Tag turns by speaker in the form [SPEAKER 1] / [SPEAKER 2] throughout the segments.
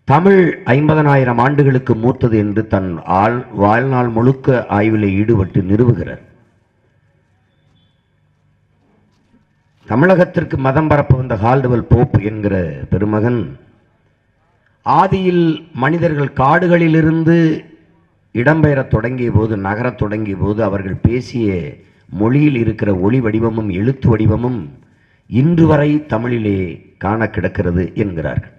[SPEAKER 1] தமிழ் ஐம்பதனாயிரம் ஆண்டுகளுக்கு மூத்தது என்று தன் ஆள் வாழ்நாள் முழுக்க ஆய்வில் ஈடுபட்டு நிறுவுகிறார் தமிழகத்திற்கு மதம் பரப்ப வந்த ஹால்டுவல் போப் என்கிற பெருமகன் ஆதியில் மனிதர்கள் காடுகளிலிருந்து இடம்பெயரத் தொடங்கிய போது நகரத் தொடங்கிய போது அவர்கள் பேசிய மொழியில் இருக்கிற ஒளி வடிவமும் எழுத்து வடிவமும் இன்று வரை தமிழிலே காண கிடக்கிறது என்கிறார்கள்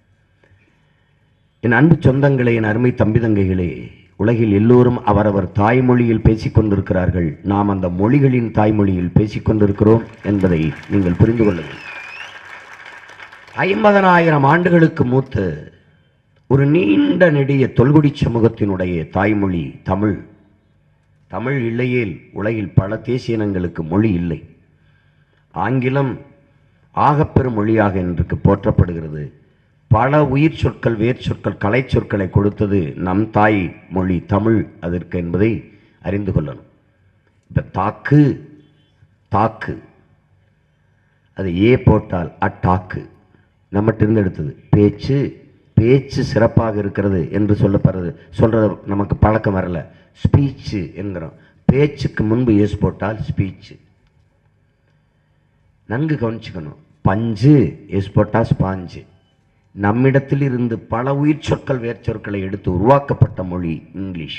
[SPEAKER 1] என் அன்பு சொந்தங்களே என் அருமை தம்பி தங்கைகளே உலகில் எல்லோரும் அவரவர் தாய்மொழியில் பேசிக் கொண்டிருக்கிறார்கள் நாம் அந்த மொழிகளின் தாய்மொழியில் பேசிக் கொண்டிருக்கிறோம் என்பதை நீங்கள் புரிந்து கொள்ள வேண்டும் ஐம்பதனாயிரம் ஆண்டுகளுக்கு மூத்த ஒரு நீண்ட நெடிய தொல்குடி சமூகத்தினுடைய தாய்மொழி தமிழ் தமிழ் இல்லையேல் உலகில் பல தேசிய இனங்களுக்கு மொழி இல்லை ஆங்கிலம் ஆகப்பெரும் மொழியாக இன்றைக்கு போற்றப்படுகிறது பல உயிர் சொற்கள் வேர் சொற்கள் கலை சொற்களை கொடுத்தது நம் தாய் மொழி தமிழ் அதற்கு என்பதை அறிந்து கொள்ளணும் இப்போ தாக்கு தாக்கு அது ஏ போட்டால் அட்டாக்கு நம்மகிட்ட இருந்து எடுத்தது பேச்சு பேச்சு சிறப்பாக இருக்கிறது என்று சொல்லப்படுறது சொல்கிறது நமக்கு பழக்கம் வரல ஸ்பீச்சு என்கிறோம் பேச்சுக்கு முன்பு எஸ் போட்டால் ஸ்பீச்சு நன்கு கவனிச்சுக்கணும் பஞ்சு எஸ் போட்டால் ஸ்பாஞ்சு நம்மிடத்தில் இருந்து பல உயிர் சொற்கள் வேர் சொற்களை எடுத்து உருவாக்கப்பட்ட மொழி இங்கிலீஷ்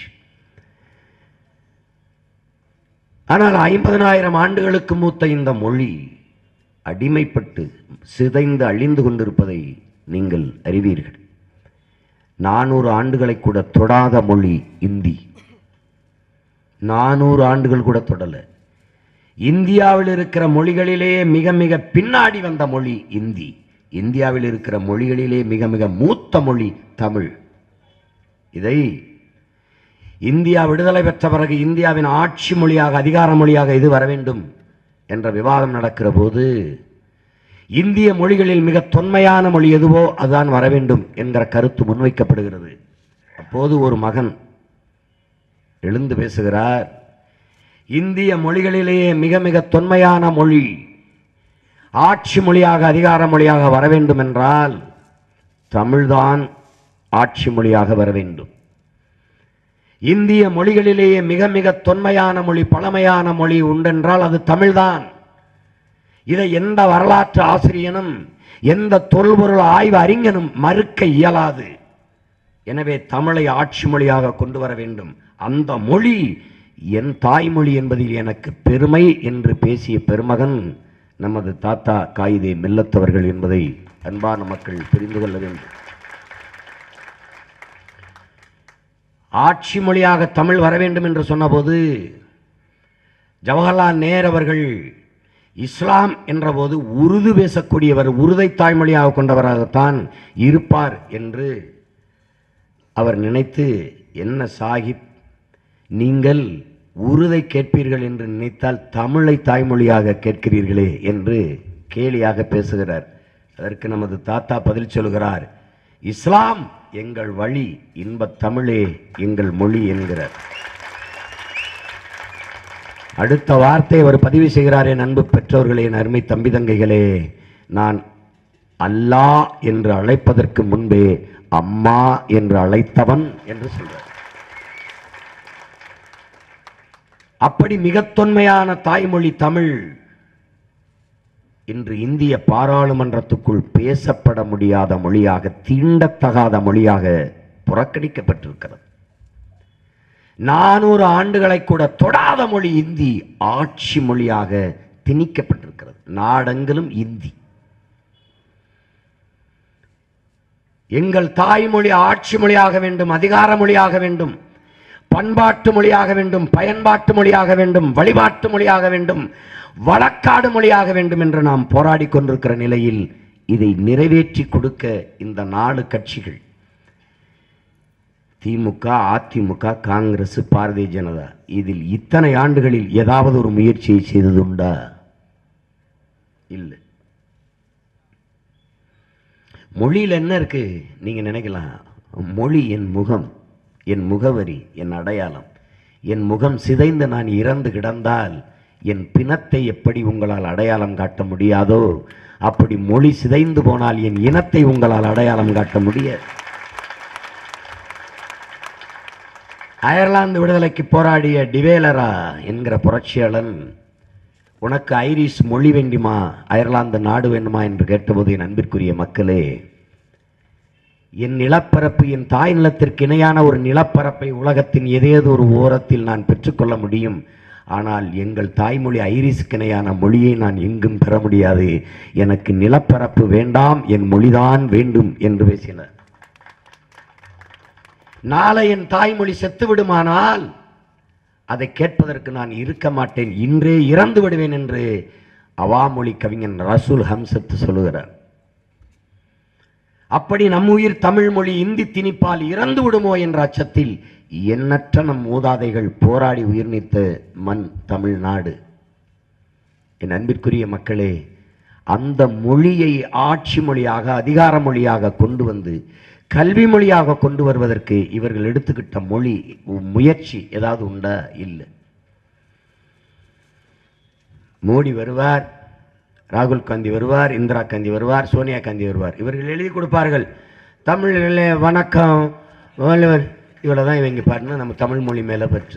[SPEAKER 1] ஆனால் ஐம்பதனாயிரம் ஆண்டுகளுக்கு மூத்த இந்த மொழி அடிமைப்பட்டு சிதைந்து அழிந்து கொண்டிருப்பதை நீங்கள் அறிவீர்கள் நானூறு ஆண்டுகளை கூட தொடாத மொழி இந்தி நானூறு ஆண்டுகள் கூட தொடல இந்தியாவில் இருக்கிற மொழிகளிலேயே மிக மிக பின்னாடி வந்த மொழி இந்தி இந்தியாவில் இருக்கிற மொழிகளிலே மிக மிக மூத்த மொழி தமிழ் இதை இந்தியா விடுதலை பெற்ற பிறகு இந்தியாவின் ஆட்சி மொழியாக அதிகார மொழியாக இது வர வேண்டும் என்ற விவாதம் நடக்கிற போது இந்திய மொழிகளில் மிக தொன்மையான மொழி எதுவோ அதுதான் வர வேண்டும் என்கிற கருத்து முன்வைக்கப்படுகிறது அப்போது ஒரு மகன் எழுந்து பேசுகிறார் இந்திய மொழிகளிலேயே மிக மிக தொன்மையான மொழி ஆட்சி மொழியாக அதிகார மொழியாக வர வேண்டும் என்றால் தமிழ்தான் ஆட்சி மொழியாக வர வேண்டும் இந்திய மொழிகளிலேயே மிக மிக தொன்மையான மொழி பழமையான மொழி உண்டென்றால் அது தமிழ்தான் இதை எந்த வரலாற்று ஆசிரியனும் எந்த தொல்பொருள் ஆய்வு அறிஞனும் மறுக்க இயலாது எனவே தமிழை ஆட்சி மொழியாக கொண்டு வர வேண்டும் அந்த மொழி என் தாய்மொழி என்பதில் எனக்கு பெருமை என்று பேசிய பெருமகன் நமது தாத்தா காயிதே மில்லத்தவர்கள் என்பதை அன்பான மக்கள் புரிந்து கொள்ள வேண்டும் ஆட்சி மொழியாக தமிழ் வர வேண்டும் என்று சொன்னபோது ஜவஹர்லால் நேரு அவர்கள் இஸ்லாம் என்றபோது உருது பேசக்கூடியவர் உருதை தாய்மொழியாக கொண்டவராகத்தான் இருப்பார் என்று அவர் நினைத்து என்ன சாஹிப் நீங்கள் உருதை கேட்பீர்கள் என்று நினைத்தால் தமிழை தாய்மொழியாக கேட்கிறீர்களே என்று கேலியாக பேசுகிறார் அதற்கு நமது தாத்தா பதில் சொல்கிறார் இஸ்லாம் எங்கள் வழி இன்பத் தமிழே எங்கள் மொழி என்கிறார் அடுத்த வார்த்தை அவர் பதிவு செய்கிறார் என் அன்பு பெற்றோர்களே என் அருமை தம்பி தங்கைகளே நான் அல்லாஹ் என்று அழைப்பதற்கு முன்பே அம்மா என்று அழைத்தவன் என்று சொல்றார் அப்படி மிக தொன்மையான தாய்மொழி தமிழ் இன்று இந்திய பாராளுமன்றத்துக்குள் பேசப்பட முடியாத மொழியாக தீண்டத்தகாத மொழியாக புறக்கணிக்கப்பட்டிருக்கிறது நானூறு ஆண்டுகளை கூட தொடாத மொழி இந்தி ஆட்சி மொழியாக திணிக்கப்பட்டிருக்கிறது நாடெங்கிலும் இந்தி எங்கள் தாய்மொழி ஆட்சி மொழியாக வேண்டும் அதிகார மொழியாக வேண்டும் பண்பாட்டு மொழியாக வேண்டும் பயன்பாட்டு மொழியாக வேண்டும் வழிபாட்டு மொழியாக வேண்டும் வழக்காடு மொழியாக வேண்டும் என்று நாம் போராடி கொண்டிருக்கிற நிலையில் இதை நிறைவேற்றி கொடுக்க இந்த நாலு கட்சிகள் திமுக அதிமுக காங்கிரஸ் பாரதிய ஜனதா இதில் இத்தனை ஆண்டுகளில் ஏதாவது ஒரு முயற்சியை செய்ததுண்டா இல்லை மொழியில் என்ன இருக்கு நீங்க நினைக்கலாம் மொழி என் முகம் என் முகவரி என் அடையாளம் என் முகம் சிதைந்து நான் இறந்து கிடந்தால் என் பிணத்தை எப்படி உங்களால் அடையாளம் காட்ட முடியாதோ அப்படி மொழி சிதைந்து போனால் என் இனத்தை உங்களால் அடையாளம் காட்ட முடியாது அயர்லாந்து விடுதலைக்கு போராடிய டிவேலரா என்கிற புரட்சியாளன் உனக்கு ஐரிஷ் மொழி வேண்டுமா அயர்லாந்து நாடு வேண்டுமா என்று கேட்டபோது என் அன்பிற்குரிய மக்களே என் நிலப்பரப்பு என் தாய் நிலத்திற்கு இணையான ஒரு நிலப்பரப்பை உலகத்தின் ஏதேதோ ஒரு ஓரத்தில் நான் பெற்றுக்கொள்ள முடியும் ஆனால் எங்கள் தாய்மொழி ஐரிஸுக்கு இணையான மொழியை நான் எங்கும் பெற முடியாது எனக்கு நிலப்பரப்பு வேண்டாம் என் மொழிதான் வேண்டும் என்று பேசினார் நாளை என் தாய்மொழி செத்து விடுமானால் அதை கேட்பதற்கு நான் இருக்க மாட்டேன் இன்றே இறந்து விடுவேன் என்று அவாமொழி கவிஞன் ரசூல் ஹம்சத் சொல்லுகிறார் அப்படி நம் உயிர் தமிழ் மொழி இந்தி திணிப்பால் இறந்து விடுமோ என்ற அச்சத்தில் எண்ணற்ற நம் மூதாதைகள் போராடி உயிர் நீத்த மண் தமிழ்நாடு என் அன்பிற்குரிய மக்களே அந்த மொழியை ஆட்சி மொழியாக அதிகார மொழியாக கொண்டு வந்து கல்வி மொழியாக கொண்டு வருவதற்கு இவர்கள் எடுத்துக்கிட்ட மொழி முயற்சி ஏதாவது உண்டா இல்லை மோடி வருவார் ராகுல் காந்தி வருவார் இந்திரா காந்தி வருவார் சோனியா காந்தி வருவார் இவர்கள் எழுதி கொடுப்பார்கள் தமிழில் வணக்கம் வள்ளுவர் இவ்வளோ தான் இவங்க பாருன்னா நம்ம தமிழ் மொழி மேலே பற்று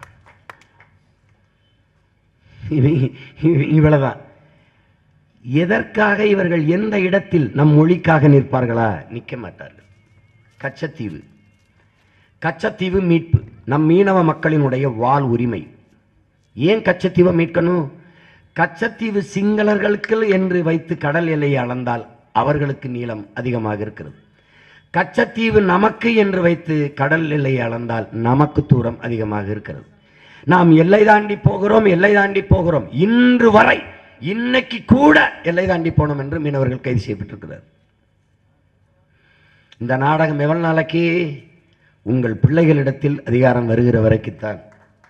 [SPEAKER 1] இவ்வளோ தான் எதற்காக இவர்கள் எந்த இடத்தில் நம் மொழிக்காக நிற்பார்களா நிற்க மாட்டார்கள் கச்சத்தீவு கச்சத்தீவு மீட்பு நம் மீனவ மக்களினுடைய வாழ் உரிமை ஏன் கச்சத்தீவை மீட்கணும் கச்சத்தீவு சிங்களர்களுக்கு என்று வைத்து கடல் எல்லையை அளந்தால் அவர்களுக்கு நீளம் அதிகமாக இருக்கிறது கச்சத்தீவு நமக்கு என்று வைத்து கடல் எல்லையை அளந்தால் நமக்கு தூரம் அதிகமாக இருக்கிறது நாம் எல்லை தாண்டி போகிறோம் எல்லை தாண்டி போகிறோம் இன்று வரை இன்னைக்கு கூட எல்லை தாண்டி போனோம் என்று மீனவர்கள் கைது செய்யப்பட்டிருக்கிறார் இந்த நாடகம் எவ்வளவு நாளைக்கு உங்கள் பிள்ளைகளிடத்தில் அதிகாரம் வருகிற வரைக்குத்தான்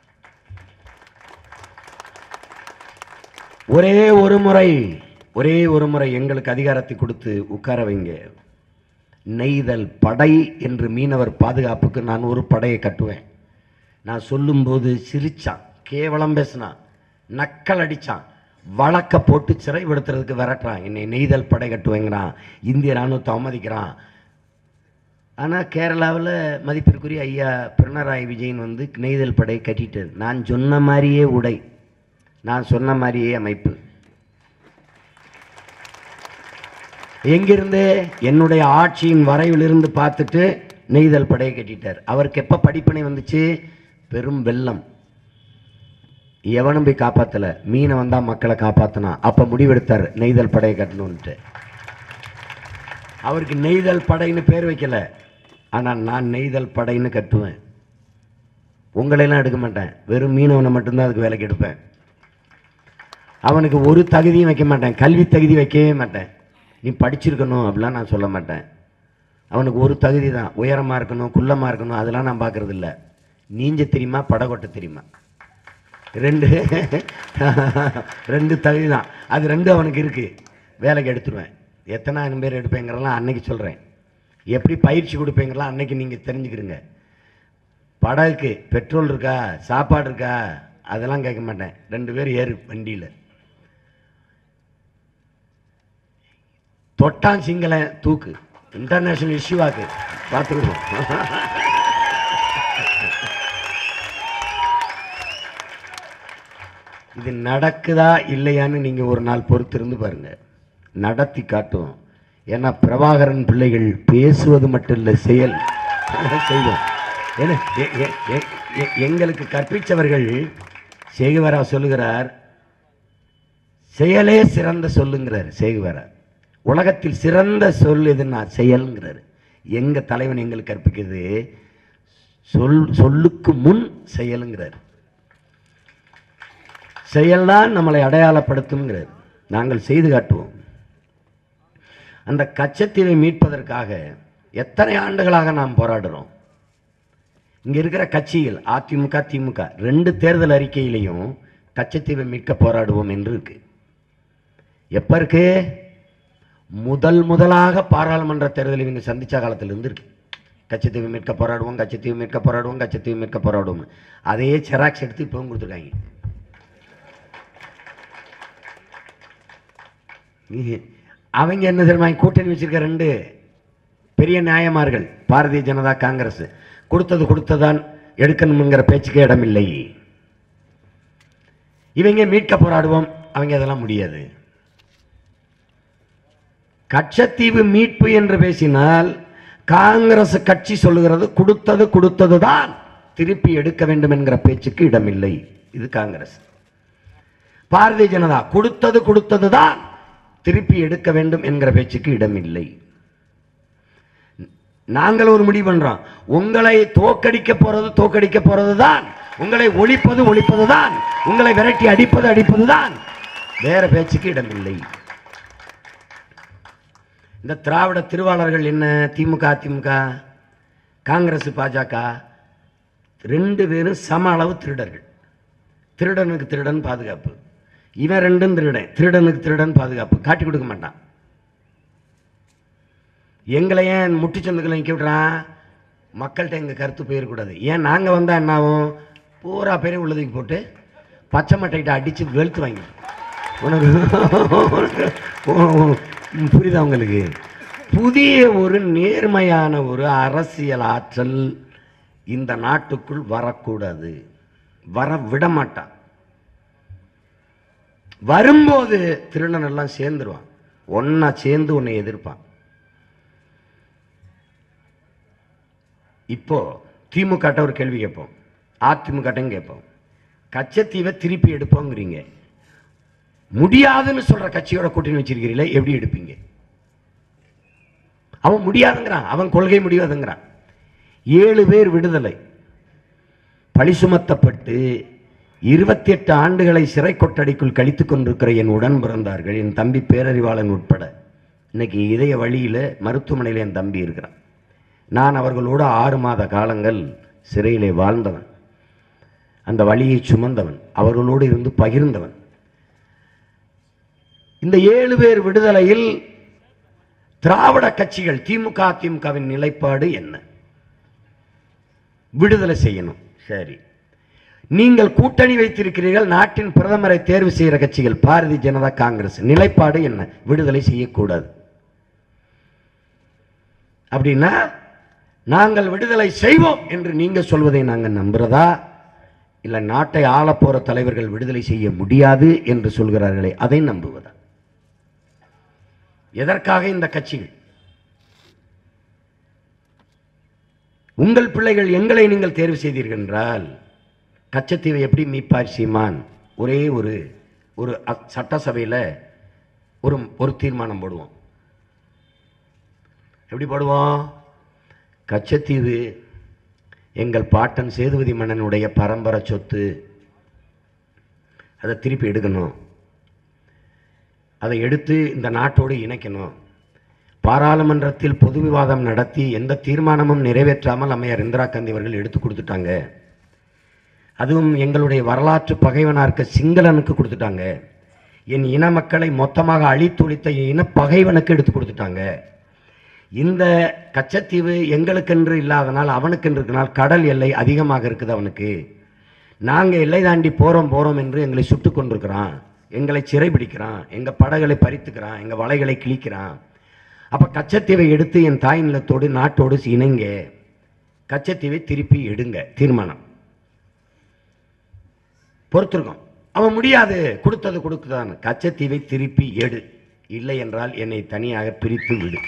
[SPEAKER 1] ஒரே ஒரு முறை ஒரே ஒரு முறை எங்களுக்கு அதிகாரத்தை கொடுத்து உட்கார வைங்க நெய்தல் படை என்று மீனவர் பாதுகாப்புக்கு நான் ஒரு படையை கட்டுவேன் நான் சொல்லும்போது சிரிச்சான் கேவலம் பேசினான் நக்கல் அடிச்சான் வழக்க போட்டு சிறைப்படுத்துறதுக்கு விரட்டுறான் என்னை நெய்தல் படை கட்டுவேங்கிறான் இந்திய ராணுவத்தை அவமதிக்கிறான் ஆனால் கேரளாவில் மதிப்பிற்குரிய ஐயா பினராயி விஜயன் வந்து நெய்தல் படை கட்டிட்டார் நான் சொன்ன மாதிரியே உடை நான் சொன்ன மாதிரியே அமைப்பு எங்கிருந்து என்னுடைய ஆட்சியின் வரைவிலிருந்து பார்த்துட்டு நெய்தல் படையை கட்டிட்டார் அவருக்கு எப்போ படிப்பினை வந்துச்சு பெரும் வெள்ளம் எவனும் போய் காப்பாத்தல மீனை வந்தா மக்களை காப்பாத்தினா அப்ப முடிவெடுத்தார் நெய்தல் படையை கட்டணும்ட்டு அவருக்கு நெய்தல் படைன்னு பேர் வைக்கல ஆனா நான் நெய்தல் படைன்னு கட்டுவேன் உங்களையெல்லாம் எடுக்க மாட்டேன் வெறும் மீனவனை மட்டும்தான் அதுக்கு வேலைக்கு எடுப்பேன் அவனுக்கு ஒரு தகுதியும் வைக்க மாட்டேன் கல்வி தகுதி வைக்கவே மாட்டேன் நீ படிச்சிருக்கணும் அப்படிலாம் நான் சொல்ல மாட்டேன் அவனுக்கு ஒரு தகுதி தான் உயரமாக இருக்கணும் குள்ளமாக இருக்கணும் அதெல்லாம் நான் பார்க்கறது இல்ல நீஞ்ச தெரியுமா படகொட்ட தெரியுமா ரெண்டு ரெண்டு தகுதி தான் அது ரெண்டு அவனுக்கு இருக்கு வேலைக்கு எடுத்துருவேன் எத்தனாயிரம் பேர் எடுப்பேங்கிறலாம் அன்னைக்கு சொல்கிறேன் எப்படி பயிற்சி கொடுப்பேங்கிறலாம் அன்னைக்கு நீங்கள் தெரிஞ்சுக்கிறீங்க படகுக்கு பெட்ரோல் இருக்கா சாப்பாடு இருக்கா அதெல்லாம் கேட்க மாட்டேன் ரெண்டு பேர் ஏறு வண்டியில் தொட்டான் சிங்கள தூக்கு இன்டர்நேஷனல் இஷ்யூவாக்கு பார்த்துருக்கோம் இது நடக்குதா இல்லையான்னு நீங்க ஒரு நாள் பொறுத்திருந்து பாருங்க நடத்தி காட்டும் ஏன்னா பிரபாகரன் பிள்ளைகள் பேசுவது மட்டும் இல்லை செயல் செய்வோம் ஏன்னா எ- எ- எ- எ- எங்களுக்கு கற்பித்தவர்கள் சேகுவரா சொல்லுகிறார் செயலே சிறந்த சொல்லுங்கிறார் சேகுவரா உலகத்தில் சிறந்த சொல் எதுன்னா செயல்ங்கிறார் எங்க தலைவன் எங்களுக்கு கற்பிக்கிறது சொல் சொல்லுக்கு முன் செயலுங்கிறார் செயல்தான் நம்மளை அடையாளப்படுத்தும்ங்கிறது நாங்கள் செய்து காட்டுவோம் அந்த கச்சத்தீவை மீட்பதற்காக எத்தனை ஆண்டுகளாக நாம் போராடுறோம் இங்க இருக்கிற கட்சிகள் அதிமுக திமுக ரெண்டு தேர்தல் அறிக்கையிலையும் கச்சத்தீவை மீட்க போராடுவோம் என்று இருக்கு எப்ப இருக்கு முதல் முதலாக பாராளுமன்ற தேர்தல் இவங்க சந்திச்ச காலத்துல இருந்து இருக்கு கச்சத்தீவு மீட்க போராடுவோம் கச்சத்தீவு மீட்க போராடுவோம் கச்சத்தீவு மீட்க போராடுவோம் அதே செராக்ஸ் எடுத்து இப்பவும் கொடுத்துருக்காங்க இ- அவங்க என்ன தெரியுமா கூட்டணி வச்சிருக்க ரெண்டு பெரிய நியாயமார்கள் பாரதிய ஜனதா காங்கிரஸ் கொடுத்தது கொடுத்ததான் எடுக்கணுங்கிற பேச்சுக்கே இடமில்லை இவங்க மீட்க போராடுவோம் அவங்க அதெல்லாம் முடியாது கச்சத்தீவு மீட்பு என்று பேசினால் காங்கிரஸ் கட்சி சொல்லுகிறது கொடுத்தது கொடுத்தது தான் திருப்பி எடுக்க வேண்டும் என்கிற பேச்சுக்கு இடமில்லை இது காங்கிரஸ் பாரதிய ஜனதா கொடுத்தது கொடுத்தது தான் திருப்பி எடுக்க வேண்டும் என்கிற பேச்சுக்கு இடமில்லை நாங்கள் ஒரு முடிவு பண்றோம் உங்களை தோக்கடிக்க போறது தோக்கடிக்க போறது தான் உங்களை ஒழிப்பது ஒழிப்பது தான் உங்களை விரட்டி அடிப்பது அடிப்பது தான் வேற பேச்சுக்கு இடமில்லை இந்த திராவிட திருவாளர்கள் என்ன திமுக அதிமுக காங்கிரஸ் பாஜக ரெண்டு பேரும் சம அளவு திருடர்கள் திருடனுக்கு திருடன் பாதுகாப்பு இவன் ரெண்டும் திருடன் திருடனுக்கு திருடன் பாதுகாப்பு காட்டி கொடுக்க மாட்டான் எங்களை ஏன் முட்டுச்சந்துக்களை நிற்க விடுறான் மக்கள்கிட்ட எங்கள் கருத்து போயிடக்கூடாது ஏன் நாங்கள் வந்தால் என்ன ஆகும் பூரா பேரையும் உள்ளதுக்கு போட்டு பச்சை மட்டைகிட்ட அடித்து வெளுத்து வாங்கி உனக்கு உனக்கு- புரியுதா உங்களுக்கு புதிய ஒரு நேர்மையான ஒரு அரசியல் ஆற்றல் இந்த நாட்டுக்குள் வரக்கூடாது வர விட மாட்டான் வரும்போது திருடன் எல்லாம் சேர்ந்துருவான் ஒன்னா சேர்ந்து உன்னை எதிர்ப்பான் இப்போ திமுக ஒரு கேள்வி கேட்போம் அதிமுக கேட்போம் கச்சத்தீவை திருப்பி எடுப்போங்கிறீங்க முடியாதுன்னு சொல்ற கட்சியோட கூட்டணி வச்சிருக்கிறீங்களே எப்படி எடுப்பீங்க அவன் முடியாதுங்கிறான் அவன் கொள்கை முடியாதுங்கிறான் ஏழு பேர் விடுதலை பழி சுமத்தப்பட்டு இருபத்தி எட்டு ஆண்டுகளை சிறை கொட்டடிக்குள் கழித்துக் கொண்டிருக்கிற என் உடன் பிறந்தார்கள் என் தம்பி பேரறிவாளன் உட்பட இன்னைக்கு இதய வழியில் மருத்துவமனையில் என் தம்பி இருக்கிறான் நான் அவர்களோடு ஆறு மாத காலங்கள் சிறையிலே வாழ்ந்தவன் அந்த வழியை சுமந்தவன் அவர்களோடு இருந்து பகிர்ந்தவன் இந்த ஏழு பேர் விடுதலையில் திராவிட கட்சிகள் திமுக அதிமுகவின் நிலைப்பாடு என்ன விடுதலை செய்யணும் சரி நீங்கள் கூட்டணி வைத்திருக்கிறீர்கள் நாட்டின் பிரதமரை தேர்வு செய்கிற கட்சிகள் பாரதிய ஜனதா காங்கிரஸ் நிலைப்பாடு என்ன விடுதலை செய்யக்கூடாது அப்படின்னா நாங்கள் விடுதலை செய்வோம் என்று நீங்க சொல்வதை நாங்கள் நம்புறதா இல்ல நாட்டை ஆளப் போற தலைவர்கள் விடுதலை செய்ய முடியாது என்று சொல்கிறார்களே அதை நம்புவதா எதற்காக இந்த கட்சிகள் உங்கள் பிள்ளைகள் எங்களை நீங்கள் தேர்வு செய்தீர்கள் என்றால் கச்சத்தீவை எப்படி மீட்பார் சீமான் ஒரே ஒரு ஒரு அ- சட்டசபையில் ஒரு ஒரு தீர்மானம் போடுவோம் எப்படி போடுவோம் கச்சத்தீவு எங்கள் பாட்டன் சேதுபதி மன்னனுடைய பரம்பரை சொத்து அதை திருப்பி எடுக்கணும் அதை எடுத்து இந்த நாட்டோடு இணைக்கணும் பாராளுமன்றத்தில் பொது விவாதம் நடத்தி எந்த தீர்மானமும் நிறைவேற்றாமல் அம்மையார் இந்திரா காந்தி அவர்கள் எடுத்து கொடுத்துட்டாங்க அதுவும் எங்களுடைய வரலாற்று பகைவனா இருக்க சிங்களனுக்கு கொடுத்துட்டாங்க என் இன மக்களை மொத்தமாக அழித்தொழித்த என் இன பகைவனுக்கு எடுத்து கொடுத்துட்டாங்க இந்த கச்சத்தீவு எங்களுக்கென்று இல்லாதனால் அவனுக்கென்று இருக்கனால் கடல் எல்லை அதிகமாக இருக்குது அவனுக்கு நாங்கள் எல்லை தாண்டி போகிறோம் போகிறோம் என்று எங்களை சுட்டு கொண்டிருக்கிறான் எங்களை சிறைபிடிக்கிறான் எங்கள் படகளை பறித்துக்கிறான் எங்கள் வலைகளை கிழிக்கிறான் அப்போ கச்சத்தீவை எடுத்து என் தாய் நிலத்தோடு நாட்டோடு இணைங்க கச்சத்தீவை திருப்பி எடுங்க தீர்மானம் பொறுத்திருக்கோம் அவன் முடியாது கொடுத்தது கொடுக்குதான் கச்சத்தீவை திருப்பி எடு இல்லை என்றால் என்னை தனியாக பிரித்து விடு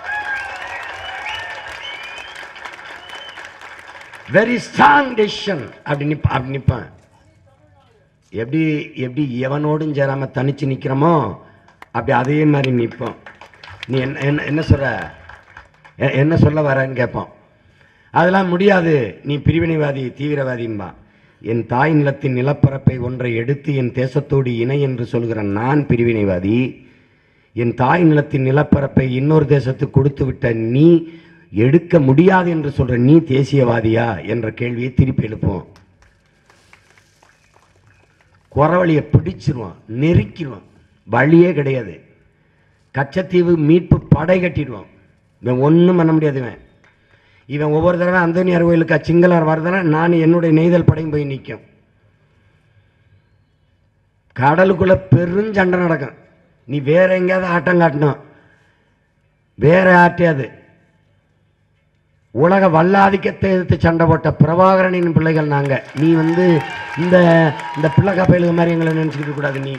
[SPEAKER 1] வெரி ஸ்ட்ராங் டெசிஷன் அப்படி நிப்ப அப்படி நிற்பான் எப்படி எப்படி எவனோடும் சேராம தனிச்சு நிற்கிறோமோ அப்படி அதே மாதிரி நிற்போம் நீ என்ன என்ன என்ன சொல்ற எ- என்ன சொல்ல வரேன்னு கேட்போம் அதெல்லாம் முடியாது நீ பிரிவினைவாதி தீவிரவாதிம்பா என் தாய் நிலத்தின் நிலப்பரப்பை ஒன்றை எடுத்து என் தேசத்தோடு இணை என்று சொல்கிற நான் பிரிவினைவாதி என் தாய் நிலத்தின் நிலப்பரப்பை இன்னொரு தேசத்துக்கு கொடுத்து விட்ட நீ எடுக்க முடியாது என்று சொல்ற நீ தேசியவாதியா என்ற கேள்வியை திருப்பி எழுப்புவோம் குறவழியை பிடிச்சிருவான் நெருக்கிடுவான் வழியே கிடையாது கச்சத்தீவு மீட்பு படை கட்டிடுவான் இவன் ஒன்றும் பண்ண முடியாது இவன் இவன் ஒவ்வொரு தடவை அந்தோனியார் கோயிலுக்கு சிங்களார் வருதுன்னா நான் என்னுடைய நெய்தல் படையும் போய் நிற்கும் கடலுக்குள்ள பெருஞ்சண்டை நடக்கும் நீ வேற எங்கேயாவது ஆட்டம் காட்டணும் வேற ஆட்டையாது உலக வல்லாதிக்கத்தை எதிர்த்து சண்டை போட்ட பிரபாகரனின் பிள்ளைகள் நாங்க நீ வந்து இந்த இந்த பிள்ளை கப்பையில மாதிரி எங்களை நினைச்சுக்கிட்டு கூடாது நீ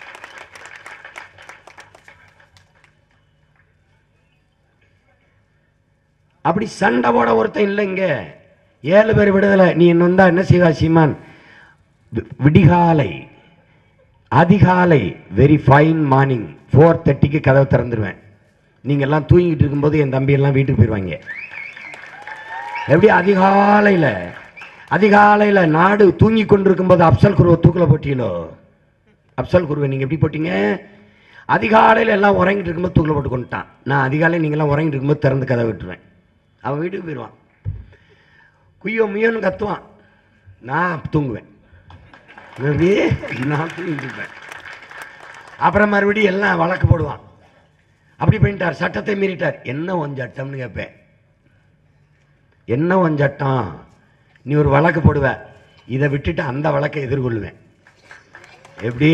[SPEAKER 1] அப்படி சண்டை போட ஒருத்தன் இல்லைங்க ஏழு பேர் விடுதலை நீ என்ன வந்தா என்ன செய்வா சீமான் வி- விடிகாலை அதிகாலை வெரி ஃபைன் மார்னிங் ஃபோர் தேர்ட்டிக்கு கதவை திறந்துருவேன் நீங்க எல்லாம் தூங்கிட்டு இருக்கும்போது என் தம்பி எல்லாம் வீட்டுக்கு போயிடுவாங்க எப்படி அதிகாலையில் அதிகாலையில் நாடு தூங்கி கொண்டிருக்கும்போது அப்சல் குருவை தூக்கில் போட்டீங்களோ அப்சல் குருவை நீங்கள் எப்படி போட்டீங்க அதிகாலையில் எல்லாம் உறங்கிட்டு இருக்கும்போது தூக்கில் போட்டு கொண்டுட்டான் நான் அதிகாலை நீங்களாம் உறங்கிட்டு இருக்கும்போது திறந்து கதை விட்டுருவேன் அவன் வீட்டுக்கு போயிடுவான் குய்யோ முய்யோன்னு கத்துவான் நான் தூங்குவேன் எப்படி? நான் தூங்கிட்டு இருப்பேன் அப்புறம் மறுபடியும் எல்லாம் வழக்கு போடுவான் அப்படி பண்ணிட்டார் சட்டத்தை மீறிட்டார் என்ன உன் சட்டம்னு கேட்பேன் என்ன உன் சட்டம் நீ ஒரு வழக்கு போடுவ இதை விட்டுட்டு அந்த வழக்கை எதிர்கொள்ளுவேன் எப்படி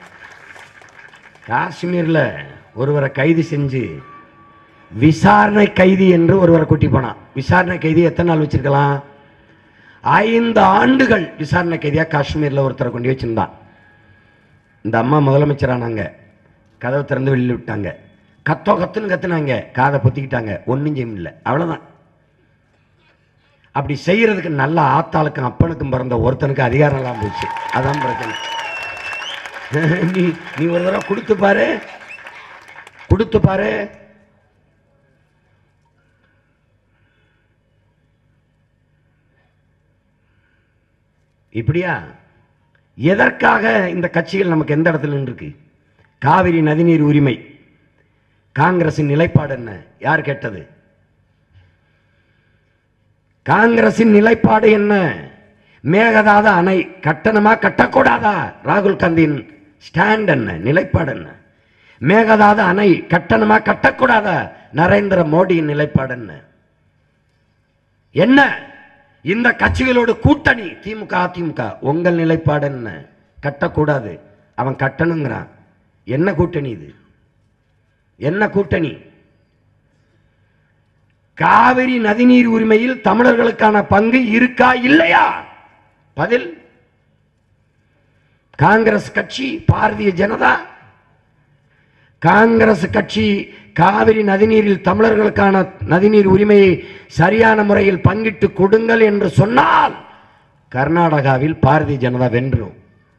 [SPEAKER 1] காஷ்மீர்ல ஒருவரை கைது செஞ்சு விசாரணை கைதி என்று ஒருவரை கூட்டி போனான் விசாரணை கைதி எத்தனை நாள் வச்சிருக்கலாம் ஐந்து ஆண்டுகள் விசாரணை கைதியா காஷ்மீர்ல ஒருத்தரை கொண்டு வச்சிருந்தான் இந்த அம்மா முதலமைச்சரானாங்க கதவை திறந்து வெளியில் விட்டாங்க கத்தோ கத்துன்னு கத்துனாங்க காதை பொத்திக்கிட்டாங்க ஒன்றும் செய்ய முடியல அவ்வளோதான் அப்படி செய்யறதுக்கு நல்ல ஆத்தாளுக்கும் அப்பனுக்கும் பிறந்த ஒருத்தனுக்கு அதிகாரம் எல்லாம் போச்சு அதான் பிரச்சனை நீ நீ ஒரு தடவை கொடுத்து பாரு கொடுத்து பாரு இப்படியா எதற்காக இந்த கட்சிகள் நமக்கு எந்த இடத்துல இருக்கு காவிரி நதிநீர் உரிமை காங்கிரசின் நிலைப்பாடு என்ன யார் கேட்டது காங்கிரசின் நிலைப்பாடு என்ன மேகதாத அணை கட்டணமா கட்டக்கூடாதா ராகுல் காந்தியின் ஸ்டாண்ட் என்ன நிலைப்பாடு என்ன மேகதாத அணை கட்டணமா கட்டக்கூடாதா நரேந்திர மோடியின் நிலைப்பாடு என்ன என்ன இந்த கட்சிகளோடு கூட்டணி திமுக அதிமுக உங்கள் நிலைப்பாடு என்ன கட்டக்கூடாது அவன் கட்டணுங்கிறான் என்ன கூட்டணி இது என்ன கூட்டணி காவிரி நதிநீர் உரிமையில் தமிழர்களுக்கான பங்கு இருக்கா இல்லையா பதில் காங்கிரஸ் கட்சி பாரதிய ஜனதா காங்கிரஸ் கட்சி காவிரி நதிநீரில் தமிழர்களுக்கான நதிநீர் உரிமையை சரியான முறையில் பங்கிட்டு கொடுங்கள் என்று சொன்னால் கர்நாடகாவில் பாரதிய ஜனதா வென்றும்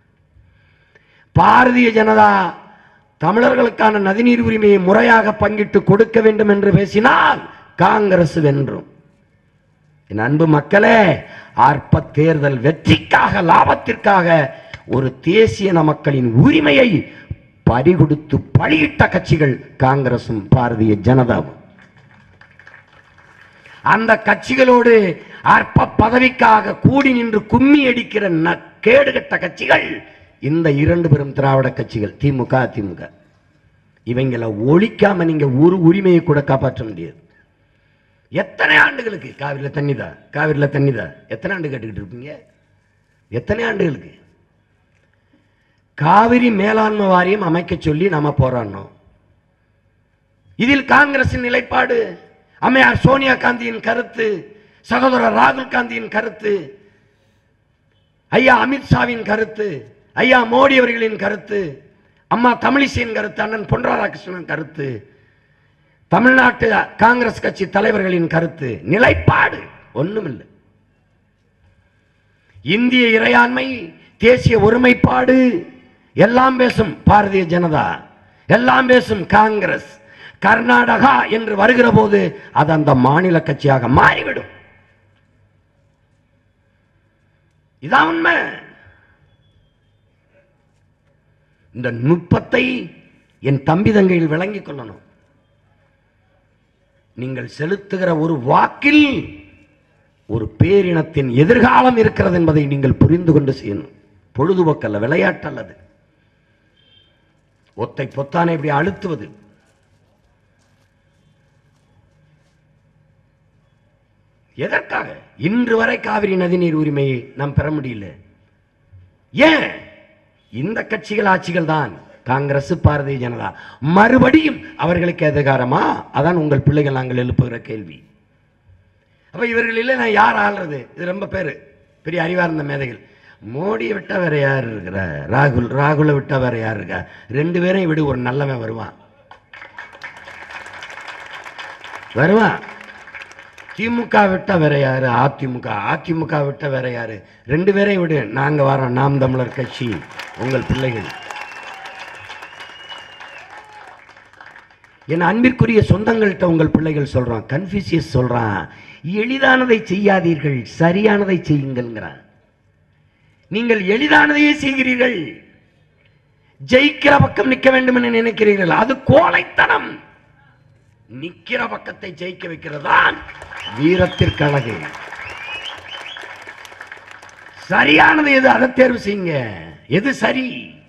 [SPEAKER 1] பாரதிய ஜனதா தமிழர்களுக்கான நதிநீர் உரிமையை முறையாக பங்கிட்டு கொடுக்க வேண்டும் என்று பேசினால் காங்கிரஸ் வென்றும் என் அன்பு மக்களே அற்ப தேர்தல் வெற்றிக்காக லாபத்திற்காக ஒரு தேசிய மக்களின் உரிமையை பறிகொடுத்து பலியிட்ட கட்சிகள் காங்கிரசும் பாரதிய ஜனதாவும் அந்த கட்சிகளோடு அற்ப பதவிக்காக கூடி நின்று கும்மி அடிக்கிற ந- கேடுகட்ட கட்சிகள் இந்த இரண்டு பெரும் திராவிட கட்சிகள் திமுக அதிமுக இவங்களை ஒழிக்காம நீங்க ஒரு உரிமையை கூட காப்பாற்ற முடியாது எத்தனை ஆண்டுகளுக்கு காவிரியில் தண்ணிதா காவிரியில் தண்ணிதா எத்தனை ஆண்டு கேட்டுக்கிட்டு இருப்பீங்க எத்தனை ஆண்டுகளுக்கு காவிரி மேலாண்மை வாரியம் அமைக்க சொல்லி நாம போராடணும் இதில் காங்கிரசின் நிலைப்பாடு அம்மையார் சோனியா காந்தியின் கருத்து சகோதரர் ராகுல் காந்தியின் கருத்து ஐயா அமித்ஷாவின் கருத்து ஐயா மோடி அவர்களின் கருத்து அம்மா தமிழிசையின் கருத்து அண்ணன் பொன் ராதாகிருஷ்ணன் கருத்து தமிழ்நாட்டு காங்கிரஸ் கட்சி தலைவர்களின் கருத்து நிலைப்பாடு ஒண்ணுமில்லை இந்திய இறையாண்மை தேசிய ஒருமைப்பாடு எல்லாம் பேசும் பாரதிய ஜனதா எல்லாம் பேசும் காங்கிரஸ் கர்நாடகா என்று வருகிற போது அது அந்த மாநில கட்சியாக மாறிவிடும் இதான் உண்மை இந்த நுட்பத்தை என் தம்பி தங்கையில் விளங்கிக் கொள்ளணும் நீங்கள் செலுத்துகிற ஒரு வாக்கில் ஒரு பேரினத்தின் எதிர்காலம் இருக்கிறது என்பதை நீங்கள் புரிந்து கொண்டு செய்யணும் பொழுதுபோக்கல்ல விளையாட்டல்லது ஒத்தை பொத்தானை இப்படி அழுத்துவது எதற்காக இன்று வரை காவிரி நதிநீர் உரிமையை நாம் பெற முடியல ஏன் இந்த கட்சிகள் ஆட்சிகள் தான் காங்கிரஸ் பாரதிய ஜனதா மறுபடியும் அவர்களுக்கு அதிகாரமா அதான் உங்கள் பிள்ளைகள் நாங்கள் எழுப்புகிற கேள்வி அப்ப இவர்கள் இல்லை நான் யார் ஆள்றது இது ரொம்ப பேர் பெரிய அறிவார்ந்த மேதைகள் மோடியை விட்டா வேற யார் இருக்கிறா ராகுல் ராகுலை விட்டா வேற யார் இருக்கா ரெண்டு பேரையும் விடு ஒரு நல்லவன் வருவான் வருவான் திமுக விட்டா வேற யாரு அதிமுக அதிமுக விட்டா வேற யாரு ரெண்டு பேரையும் விடு நாங்க வரோம் நாம் தமிழர் கட்சி உங்கள் பிள்ளைகள் என் அன்பிற்குரிய சொந்தங்கள்கிட்ட உங்கள் பிள்ளைகள் சொல்றான் கன்ஃபியூசியஸ் சொல்றான் எளிதானதை செய்யாதீர்கள் சரியானதை செய்யுங்கள்ங்கிறான் நீங்கள் எளிதானதையே செய்கிறீர்கள் ஜெயிக்கிற பக்கம் நிற்க வேண்டும் என்று நினைக்கிறீர்கள் அது கோழைத்தனம் நிக்கிற பக்கத்தை ஜெயிக்க வைக்கிறதுதான் வீரத்திற்கு அழகு சரியானது எது அதை தேர்வு செய்யுங்க எது சரி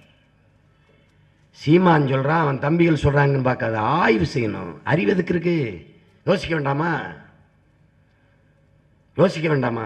[SPEAKER 1] சீமான் சொல்றான் அவன் தம்பிகள் சொல்றாங்கன்னு பார்க்காத ஆய்வு செய்யணும் அறிவு எதுக்கு இருக்கு யோசிக்க வேண்டாமா யோசிக்க வேண்டாமா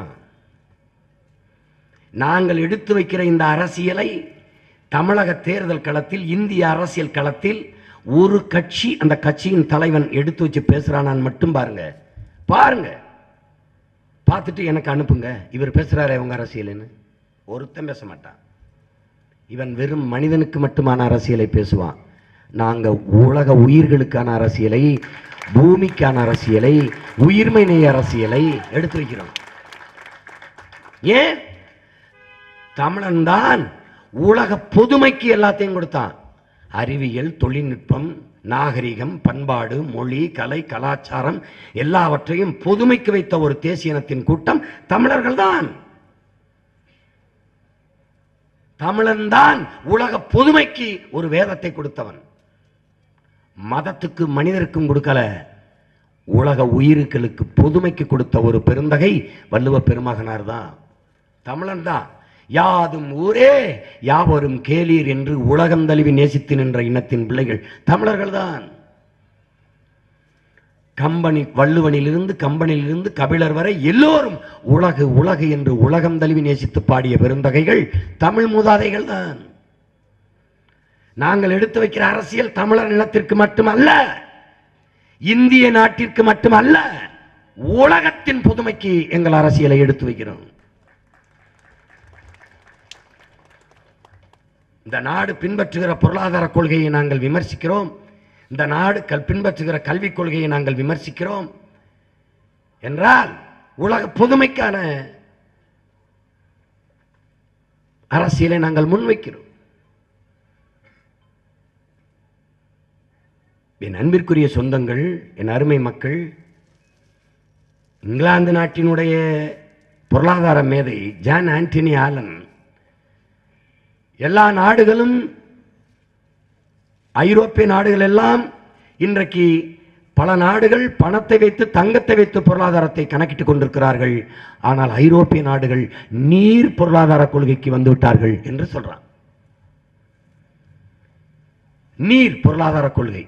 [SPEAKER 1] நாங்கள் எடுத்து வைக்கிற இந்த அரசியலை தமிழக தேர்தல் களத்தில் இந்திய அரசியல் களத்தில் ஒரு கட்சி அந்த கட்சியின் தலைவன் எடுத்து வச்சு பேசுறானான்னு மட்டும் பாருங்க பாருங்க பார்த்துட்டு எனக்கு அனுப்புங்க இவர் பேசுறாரே உங்க அரசியல்னு ஒருத்தன் பேச மாட்டான் இவன் வெறும் மனிதனுக்கு மட்டுமான அரசியலை பேசுவான் நாங்க உலக உயிர்களுக்கான அரசியலை பூமிக்கான அரசியலை உயிர்மை நேய அரசியலை எடுத்து வைக்கிறோம் ஏன் தமிழன் தான் உலக பொதுமைக்கு எல்லாத்தையும் கொடுத்தான் அறிவியல் தொழில்நுட்பம் நாகரிகம் பண்பாடு மொழி கலை கலாச்சாரம் எல்லாவற்றையும் பொதுமைக்கு வைத்த ஒரு தேசிய இனத்தின் கூட்டம் தமிழர்கள் தான் தமிழன் தான் உலக பொதுமைக்கு ஒரு வேதத்தை கொடுத்தவன் மதத்துக்கு மனிதருக்கும் கொடுக்கல உலக உயிருக்களுக்கு பொதுமைக்கு கொடுத்த ஒரு பெருந்தகை வள்ளுவ பெருமகனார் தான் தமிழன் தான் யாதும் ஊரே யாவரும் கேளீர் என்று உலகம் தழுவி நேசித்து நின்ற இனத்தின் பிள்ளைகள் தமிழர்கள் தான் கம்பனி வள்ளுவனிலிருந்து கம்பனிலிருந்து கபிலர் வரை எல்லோரும் உலகு உலகு என்று உலகம் தழுவி நேசித்து பாடிய பெருந்தகைகள் தமிழ் மூதாதைகள் தான் நாங்கள் எடுத்து வைக்கிற அரசியல் தமிழர் நிலத்திற்கு மட்டுமல்ல இந்திய நாட்டிற்கு மட்டுமல்ல உலகத்தின் புதுமைக்கு எங்கள் அரசியலை எடுத்து வைக்கிறோம் இந்த நாடு பின்பற்றுகிற பொருளாதார கொள்கையை நாங்கள் விமர்சிக்கிறோம் இந்த நாடு கல் பின்பற்றுகிற கல்விக் கொள்கையை நாங்கள் விமர்சிக்கிறோம் என்றால் உலக பொதுமைக்கான அரசியலை நாங்கள் முன்வைக்கிறோம் என் அன்பிற்குரிய சொந்தங்கள் என் அருமை மக்கள் இங்கிலாந்து நாட்டினுடைய பொருளாதார மேதை ஜான் ஆண்டனி ஆலன் எல்லா நாடுகளும் ஐரோப்பிய நாடுகள் எல்லாம் இன்றைக்கு பல நாடுகள் பணத்தை வைத்து தங்கத்தை வைத்து பொருளாதாரத்தை கணக்கிட்டுக் கொண்டிருக்கிறார்கள் ஆனால் ஐரோப்பிய நாடுகள் நீர் பொருளாதார கொள்கைக்கு வந்து விட்டார்கள் என்று சொல்றான் நீர் பொருளாதார கொள்கை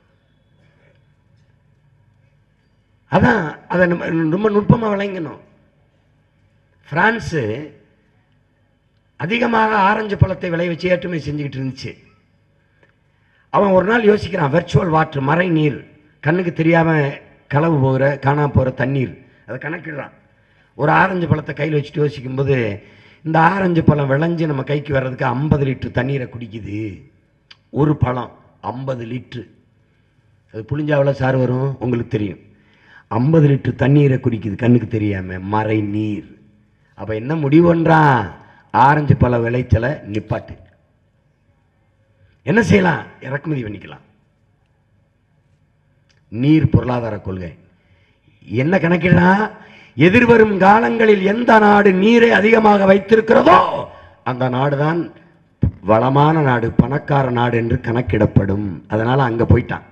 [SPEAKER 1] அதான் அதை நம்ம ரொம்ப நுட்பமாக விளங்கணும் பிரான்ஸு அதிகமாக ஆரஞ்சு பழத்தை விளைவிச்சு ஏற்றுமதி செஞ்சுக்கிட்டு இருந்துச்சு அவன் ஒரு நாள் யோசிக்கிறான் வெர்ச்சுவல் வாட்டர் மறை நீர் கண்ணுக்கு தெரியாம களவு போகிற காணாம போகிற தண்ணீர் அதை கணக்கிடுறான் ஒரு ஆரஞ்சு பழத்தை கையில் வச்சுட்டு யோசிக்கும்போது இந்த ஆரஞ்சு பழம் விளைஞ்சு நம்ம கைக்கு வர்றதுக்கு ஐம்பது லிட்டர் தண்ணீரை குடிக்குது ஒரு பழம் ஐம்பது லிட்ரு அது புளிஞ்சா எவ்வளோ சார் வரும் உங்களுக்கு தெரியும் ஐம்பது லிட்டர் தண்ணீரை குடிக்குது கண்ணுக்கு தெரியாம மறை நீர் அப்ப என்ன முடிவுன்றான் ஆரஞ்சு பழ விளைச்சலை நிப்பாட்டு என்ன செய்யலாம் இறக்குமதி பண்ணிக்கலாம் நீர் பொருளாதார கொள்கை என்ன கணக்கிடா எதிர்வரும் காலங்களில் எந்த நாடு நீரை அதிகமாக வைத்திருக்கிறதோ அந்த நாடுதான் வளமான நாடு பணக்கார நாடு என்று கணக்கிடப்படும் அதனால அங்க போயிட்டான்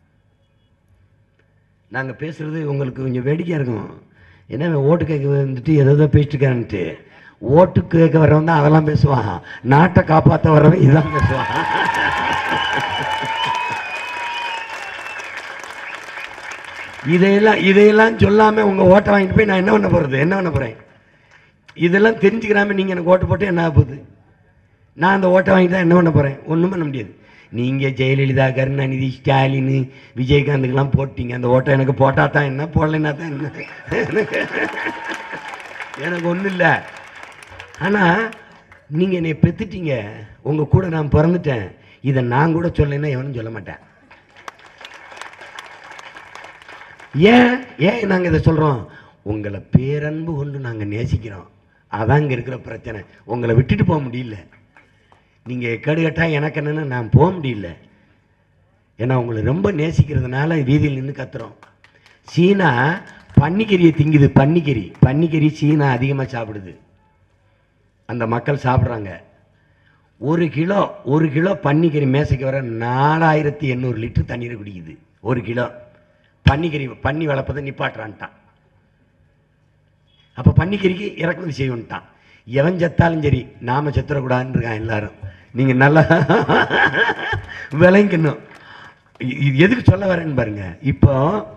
[SPEAKER 1] நாங்க பேசுறது உங்களுக்கு கொஞ்சம் வேடிக்கையா இருக்கும் என்ன இவன் ஓட்டு கேட்க வந்துட்டு எதோ பேசிட்டு இருக்கான்ட்டு ஓட்டு கேட்க வரவன் தான் அதெல்லாம் பேசுவான் நாட்டை காப்பாற்ற வரவன் இதான் பேசுவான் இதையெல்லாம் இதையெல்லாம் சொல்லாம உங்க ஓட்டை வாங்கிட்டு போய் நான் என்ன பண்ண போறது என்ன பண்ண போறேன் இதெல்லாம் தெரிஞ்சுக்கிறாம நீங்க எனக்கு ஓட்டு போட்டு என்ன ஆக போகுது நான் அந்த ஓட்டை வாங்கிட்டு தான் என்ன பண்ண போறேன் ஒண்ணும் பண்ண முடியாது நீங்க ஜெயலலிதா கருணாநிதி ஸ்டாலின் விஜயகாந்துக்கெல்லாம் போட்டீங்க அந்த ஓட்டை எனக்கு போட்டா தான் என்ன போடலைன்னா தான் என்ன எனக்கு ஒன்றும் இல்லை ஆனால் நீங்கள் என்னை பெத்துட்டீங்க உங்கள் கூட நான் பிறந்துட்டேன் இதை நான் கூட சொல்லலைன்னா எவனும் சொல்ல மாட்டேன் ஏன் ஏன் நாங்கள் இதை சொல்கிறோம் உங்களை பேரன்பு கொண்டு நாங்கள் நேசிக்கிறோம் அதான் இங்கே இருக்கிற பிரச்சனை உங்களை விட்டுட்டு போக முடியல நீங்கள் கடுகட்டா எனக்கு என்னன்னு நான் போக முடியல ஏன்னா உங்களை ரொம்ப நேசிக்கிறதுனால வீதியில் நின்று கத்துறோம் சீனா பன்னிக்கறியை திங்குது பன்னிக்கறி பன்னிக்கறி சீனா அதிகமாக சாப்பிடுது அந்த மக்கள் சாப்பிட்றாங்க ஒரு கிலோ ஒரு கிலோ பன்னிக்கறி மேசைக்கு வர நாலாயிரத்தி எண்ணூறு லிட்டர் தண்ணீர் குடிக்குது ஒரு கிலோ பன்னிக்கறி பன்னி வளர்ப்பதை நிப்பாட்டுறான்ட்டான் அப்போ பன்னிக்கறிக்கு இறக்குமதி செய்யணுன்ட்டான் எவன் செத்தாலும் சரி நாம செத்துறக்கூடாதுன்னு இருக்கான் எல்லாரும் நீங்கள் நல்லா விளங்கணும் இ- இது எதுக்கு சொல்ல வரேன்னு பாருங்க இப்போ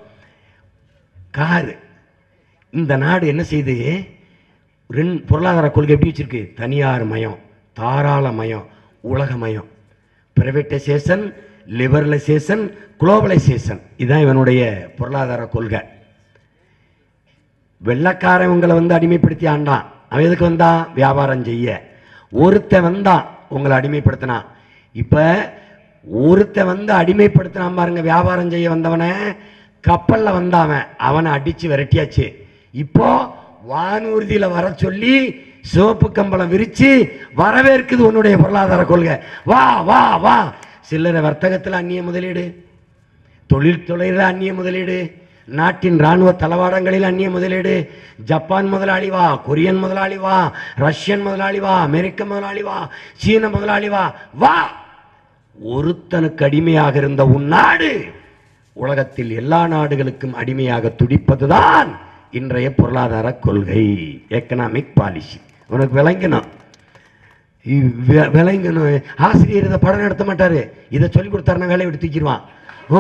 [SPEAKER 1] காரு இந்த நாடு என்ன செய்யுது ரெண்டு பொருளாதார கொள்கை எப்படி வச்சிருக்கு தனியார் மயம் தாராள மயம் உலக மயம் பிரைவேட்டைசேஷன் லிபரலைசேஷன் குளோபலைசேஷன் இதுதான் இவனுடைய பொருளாதார கொள்கை வெள்ளக்காரன் உங்களை வந்து அடிமைப்படுத்தி ஆண்டான் அவன் எதுக்கு வந்தான் வியாபாரம் செய்ய ஒருத்தன் வந்தான் உங்களை அடிமைப்படுத்தினான் இப்ப ஒருத்தன் வந்து அடிமைப்படுத்தினான் பாருங்க வியாபாரம் செய்ய வந்தவனை கப்பல்ல வந்தாவன் அவனை அடிச்சு விரட்டியாச்சு இப்போ வானூர்தியில வர சொல்லி சிவப்பு கம்பளம் விரிச்சு வரவேற்குது உன்னுடைய பொருளாதார கொள்கை வா வா வா சில்லறை வர்த்தகத்தில் அந்நிய முதலீடு தொழில்துறையில் அந்நிய முதலீடு நாட்டின் ராணுவ தளவாடங்களில் அந்நிய முதலீடு ஜப்பான் முதலாளி வா கொரியன் முதலாளி வா ரஷ்யன் முதலாளி வா அமெரிக்க முதலாளி வா சீன முதலாளி வா வா ஒருத்தனுக்கு அடிமையாக இருந்த உன் நாடு உலகத்தில் எல்லா நாடுகளுக்கும் அடிமையாக துடிப்பதுதான் இன்றைய பொருளாதார கொள்கை எக்கனாமிக் பாலிசி உனக்கு விளங்கணும் இ- வி- விளங்கணும் ஆசிரியர் இதை படம் நடத்த மாட்டாரு இதை சொல்லி கொடுத்தாருன்னா வேலையை விட்டு தூக்கிடுவான் ஓ.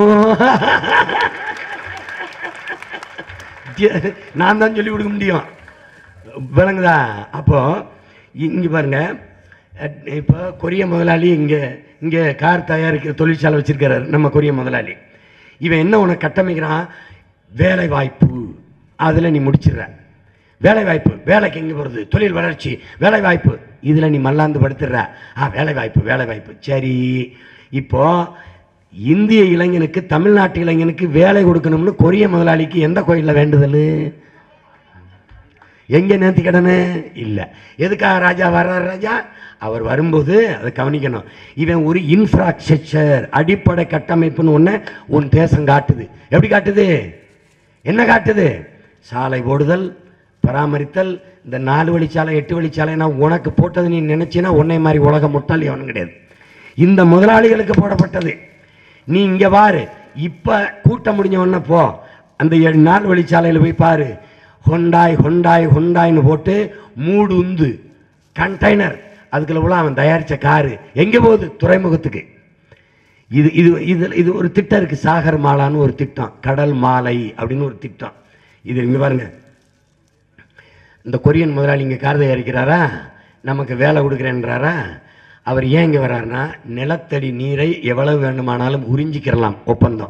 [SPEAKER 1] நான் தான் சொல்லி கொடுக்க முடியும் விளங்குதா அப்போ இங்க பாருங்க அஹ், இப்போ கொரிய முதலாளி இங்க இங்க கார் தயாரிக்கிற தொழிற்சாலை வச்சிருக்கிறாரு நம்ம கொரிய முதலாளி இவன் என்ன உனக்கு கட்டமைக்கிறான் வேலை வாய்ப்பு அதுல நீ முடிச்சிடுற வேலை வாய்ப்பு வேலைக்கு எங்க போறது தொழில் வளர்ச்சி வேலை வாய்ப்பு இதுல நீ மல்லாந்து படுத்துடுற ஆ வேலை வாய்ப்பு வேலை வாய்ப்பு சரி இப்போ இந்திய இளைஞனுக்கு தமிழ்நாட்டு இளைஞனுக்கு வேலை கொடுக்கணும்னு கொரிய முதலாளிக்கு எந்த கோயில்ல வேண்டுதல் எங்க நேர்த்தி கடனு இல்ல எதுக்காக ராஜா வர்றார் ராஜா அவர் வரும்போது அதை கவனிக்கணும் இவன் ஒரு இன்ஃப்ராஸ்ட்ரக்சர் அடிப்படை கட்டமைப்புன்னு ஒண்ணு உன் தேசம் காட்டுது எப்படி காட்டுது என்ன காட்டுது சாலை ஓடுதல் பராமரித்தல் இந்த நாலு வழிச்சாலை எட்டு வழிச்சாலை நான் உனக்கு போட்டது நீ நினைச்சினா உன்னை மாதிரி உலக முட்டாள் எவனும் கிடையாது இந்த முதலாளிகளுக்கு போடப்பட்டது நீ இங்க பாரு இப்ப கூட்டம் முடிஞ்ச உடனே போ அந்த ஏழு நாலு வழிச்சாலையில் போய் பாரு ஹொண்டாய் ஹொண்டாய் ஹொண்டாய்னு போட்டு மூடு உந்து கண்டெய்னர் அதுக்குள்ள உள்ள அவன் தயாரிச்ச காரு எங்க போகுது துறைமுகத்துக்கு இது இது இது இது ஒரு திட்டம் இருக்கு சாகர் மாலான்னு ஒரு திட்டம் கடல் மாலை அப்படின்னு ஒரு திட்டம் இது இங்க பாருங்க இந்த கொரியன் முதலாளி இங்கே கார் தயாரிக்கிறாரா நமக்கு வேலை கொடுக்குறேன்றாரா அவர் ஏன் இங்கே வர்றாருன்னா நிலத்தடி நீரை எவ்வளவு வேண்டுமானாலும் உறிஞ்சிக்கிறலாம் ஒப்பந்தம்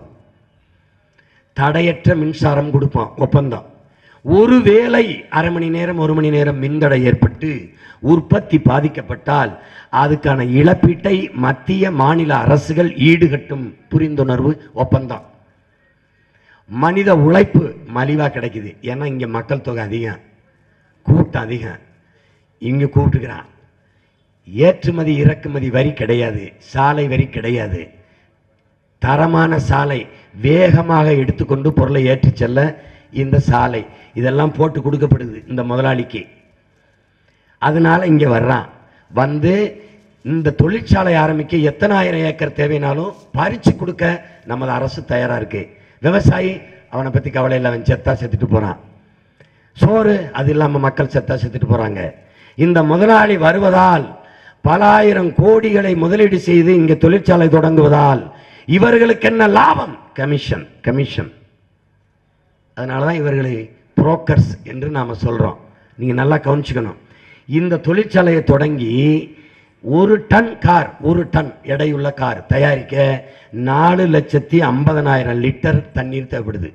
[SPEAKER 1] தடையற்ற மின்சாரம் கொடுப்போம் ஒப்பந்தம் ஒருவேளை அரை மணி நேரம் ஒரு மணி நேரம் மின்தடை ஏற்பட்டு உற்பத்தி பாதிக்கப்பட்டால் அதுக்கான இழப்பீட்டை மத்திய மாநில அரசுகள் ஈடுகட்டும் புரிந்துணர்வு ஒப்பந்தம் மனித உழைப்பு மலிவா கிடைக்குது ஏன்னா இங்க மக்கள் தொகை அதிகம் கூட்டம் அதிகம் இங்க கூப்பிட்டுக்கிறான் ஏற்றுமதி இறக்குமதி வரி கிடையாது சாலை வரி கிடையாது தரமான சாலை வேகமாக எடுத்துக்கொண்டு பொருளை ஏற்றிச் செல்ல இந்த சாலை இதெல்லாம் போட்டு கொடுக்கப்படுது இந்த முதலாளிக்கு அதனால இங்க வர்றான் வந்து இந்த தொழிற்சாலை ஆரம்பிக்க எத்தனாயிரம் ஏக்கர் தேவைனாலும் பறிச்சு கொடுக்க நமது அரசு தயாரா இருக்கு விவசாயி அவனை பத்தி கவலை இல்லை அவன் செத்தா செத்துட்டு போறான் சோறு அது இல்லாம மக்கள் செத்தா செத்துட்டு போறாங்க இந்த முதலாளி வருவதால் பல ஆயிரம் கோடிகளை முதலீடு செய்து இங்க தொழிற்சாலை தொடங்குவதால் இவர்களுக்கு என்ன லாபம் கமிஷன் கமிஷன் அதனாலதான் இவர்களை புரோக்கர்ஸ் என்று நாம சொல்றோம் நீங்க நல்லா கவனிச்சுக்கணும் இந்த தொழிற்சாலையை தொடங்கி ஒரு டன் கார் ஒரு டன் எடையுள்ள கார் தயாரிக்க நாலு லட்சத்தி ஐம்பதனாயிரம் லிட்டர் தண்ணீர் தேவைப்படுது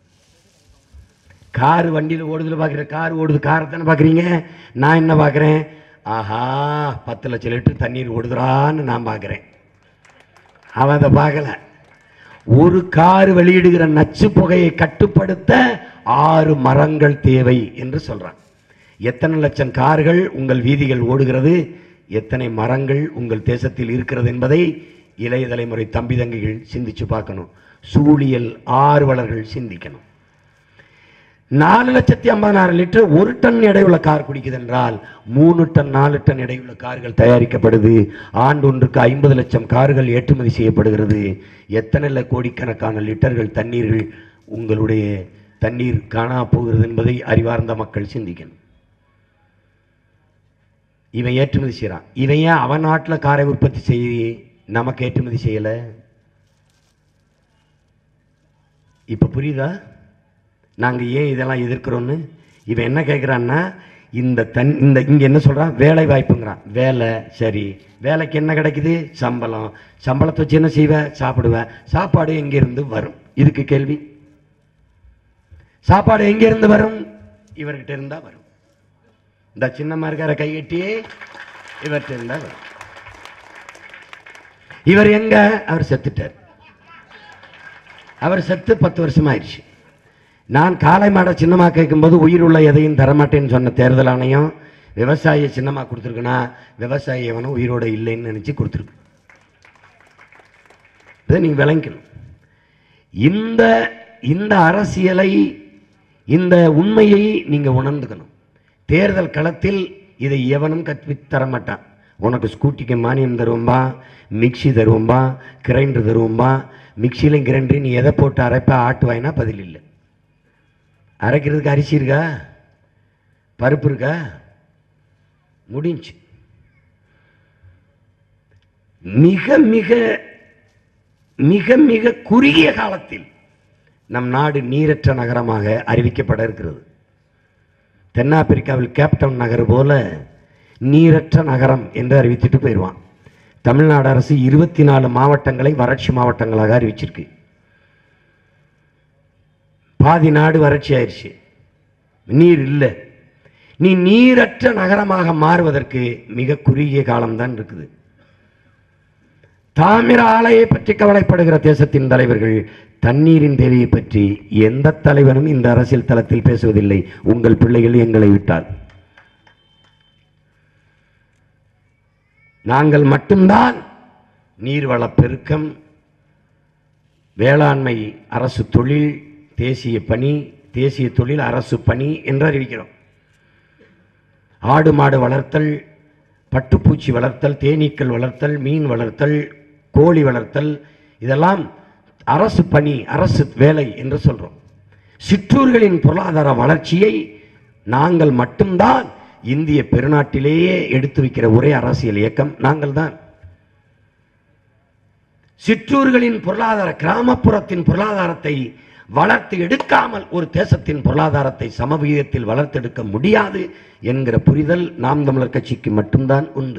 [SPEAKER 1] கார் வண்டியில் ஓடுதுல பார்க்குற கார் ஓடுது காரை தானே பார்க்குறீங்க நான் என்ன பார்க்குறேன் ஆஹா பத்து லட்சம் லிட்டர் தண்ணீர் ஓடுதுறான்னு நான் பார்க்குறேன் அவன் அதை பார்க்கல ஒரு கார் வெளியிடுகிற நச்சு புகையை கட்டுப்படுத்த ஆறு மரங்கள் தேவை என்று சொல்றான் எத்தனை லட்சம் கார்கள் உங்கள் வீதிகள் ஓடுகிறது எத்தனை மரங்கள் உங்கள் தேசத்தில் இருக்கிறது என்பதை இளைய தலைமுறை தம்பி தங்கைகள் சிந்திச்சு பார்க்கணும் சூழியல் ஆர்வலர்கள் சிந்திக்கணும் நாலு லட்சத்தி ஐம்பதாயிரம் லிட்டர் ஒரு டன் எடையுள்ள கார் குடிக்குது என்றால் மூணு டன் நாலு டன் எடையுள்ள கார்கள் தயாரிக்கப்படுது ஆண்டு ஒன்றுக்கு ஐம்பது லட்சம் கார்கள் ஏற்றுமதி செய்யப்படுகிறது எத்தனை ல- கோடிக்கணக்கான லிட்டர்கள் தண்ணீர்கள் உங்களுடைய தண்ணீர் காணா போகிறது என்பதை அறிவார்ந்த மக்கள் சிந்திக்கணும் இவன் ஏற்றுமதி செய்கிறான் இவன் ஏன் அவன் நாட்டில் காரை உற்பத்தி செய்ய நமக்கு ஏற்றுமதி செய்யலை இப்போ புரியுதா நாங்கள் ஏன் இதெல்லாம் எதிர்க்கிறோன்னு இவன் என்ன கேட்குறான்னா இந்த தன் இந்த இங்கே என்ன சொல்கிறான் வேலை வாய்ப்புங்கிறான் வேலை சரி வேலைக்கு என்ன கிடைக்குது சம்பளம் சம்பளத்தை வச்சு என்ன செய்வேன் சாப்பிடுவேன் சாப்பாடு எங்கேருந்து வரும் இதுக்கு கேள்வி சாப்பாடு எங்கேருந்து வரும் இவர்கிட்ட இருந்தா வரும் இந்த சின்னம்மா இருக்கிற கையெட்டி இவர்கிட்ட இருந்தா வரும் இவர் எங்க அவர் செத்துட்டார் அவர் செத்து பத்து வருஷம் ஆயிடுச்சு நான் காளை மாடை சின்னமா கேட்கும்போது உயிர் உள்ள எதையும் தரமாட்டேன்னு சொன்ன தேர்தல் ஆணையம் விவசாயியை சின்னமா கொடுத்துருக்குன்னா விவசாயி எவனும் உயிரோட இல்லைன்னு நினைச்சு கொடுத்துருக்கு இதை நீங்க விளங்கிக்கணும் இந்த இந்த அரசியலை இந்த உண்மையை நீங்க உணர்ந்துக்கணும் தேர்தல் களத்தில் இதை எவனும் கற்பித்து தர மாட்டான் உனக்கு ஸ்கூட்டிக்கு மானியம் தருவோம்பா மிக்ஸி தருவோம்பா கிரைண்டர் தருவோம்பா மிக்சியிலையும் கிரைண்டர் நீ எதை போட்டு அரைப்ப ஆட்டுவாயினா பதில் இல்லை அரைக்கிறதுக்கு அரிசி இருக்கா பருப்பு இருக்கா முடிஞ்சு மிக மிக மிக மிக குறுகிய காலத்தில் நம் நாடு நீரற்ற நகரமாக அறிவிக்கப்பட இருக்கிறது தென்னாப்பிரிக்காவில் கேப்டவுன் நகர் போல நீரற்ற நகரம் என்று அறிவித்துட்டு போயிடுவான் தமிழ்நாடு அரசு இருபத்தி நாலு மாவட்டங்களை வறட்சி மாவட்டங்களாக அறிவிச்சிருக்கு பாதி நாடு வறட்சி ஆயிடுச்சு நீர் இல்லை நீ நீரற்ற நகரமாக மாறுவதற்கு மிக குறுகிய காலம்தான் இருக்குது தாமிர ஆலையை பற்றி கவலைப்படுகிற தேசத்தின் தலைவர்கள் தண்ணீரின் தேவையை பற்றி எந்த தலைவனும் இந்த அரசியல் தளத்தில் பேசுவதில்லை உங்கள் பிள்ளைகள் எங்களை விட்டால் நாங்கள் மட்டும்தான் நீர்வள பெருக்கம் வேளாண்மை அரசு தொழில் தேசிய பணி தேசிய தொழில் அரசு பணி என்று அறிவிக்கிறோம் ஆடு மாடு வளர்த்தல் பட்டுப்பூச்சி வளர்த்தல் தேனீக்கள் வளர்த்தல் மீன் வளர்த்தல் கோழி வளர்த்தல் இதெல்லாம் அரசு பணி அரசு வேலை என்று சொல்றோம் சிற்றூர்களின் பொருளாதார வளர்ச்சியை நாங்கள் மட்டும்தான் இந்திய பெருநாட்டிலேயே எடுத்து வைக்கிற ஒரே அரசியல் இயக்கம் நாங்கள் தான் சிற்றூர்களின் பொருளாதார கிராமப்புறத்தின் பொருளாதாரத்தை வளர்த்து எடுக்காமல் ஒரு தேசத்தின் பொருளாதாரத்தை சமவிகிதத்தில் வளர்த்தெடுக்க முடியாது என்கிற புரிதல் நாம் தமிழர் கட்சிக்கு மட்டும்தான் உண்டு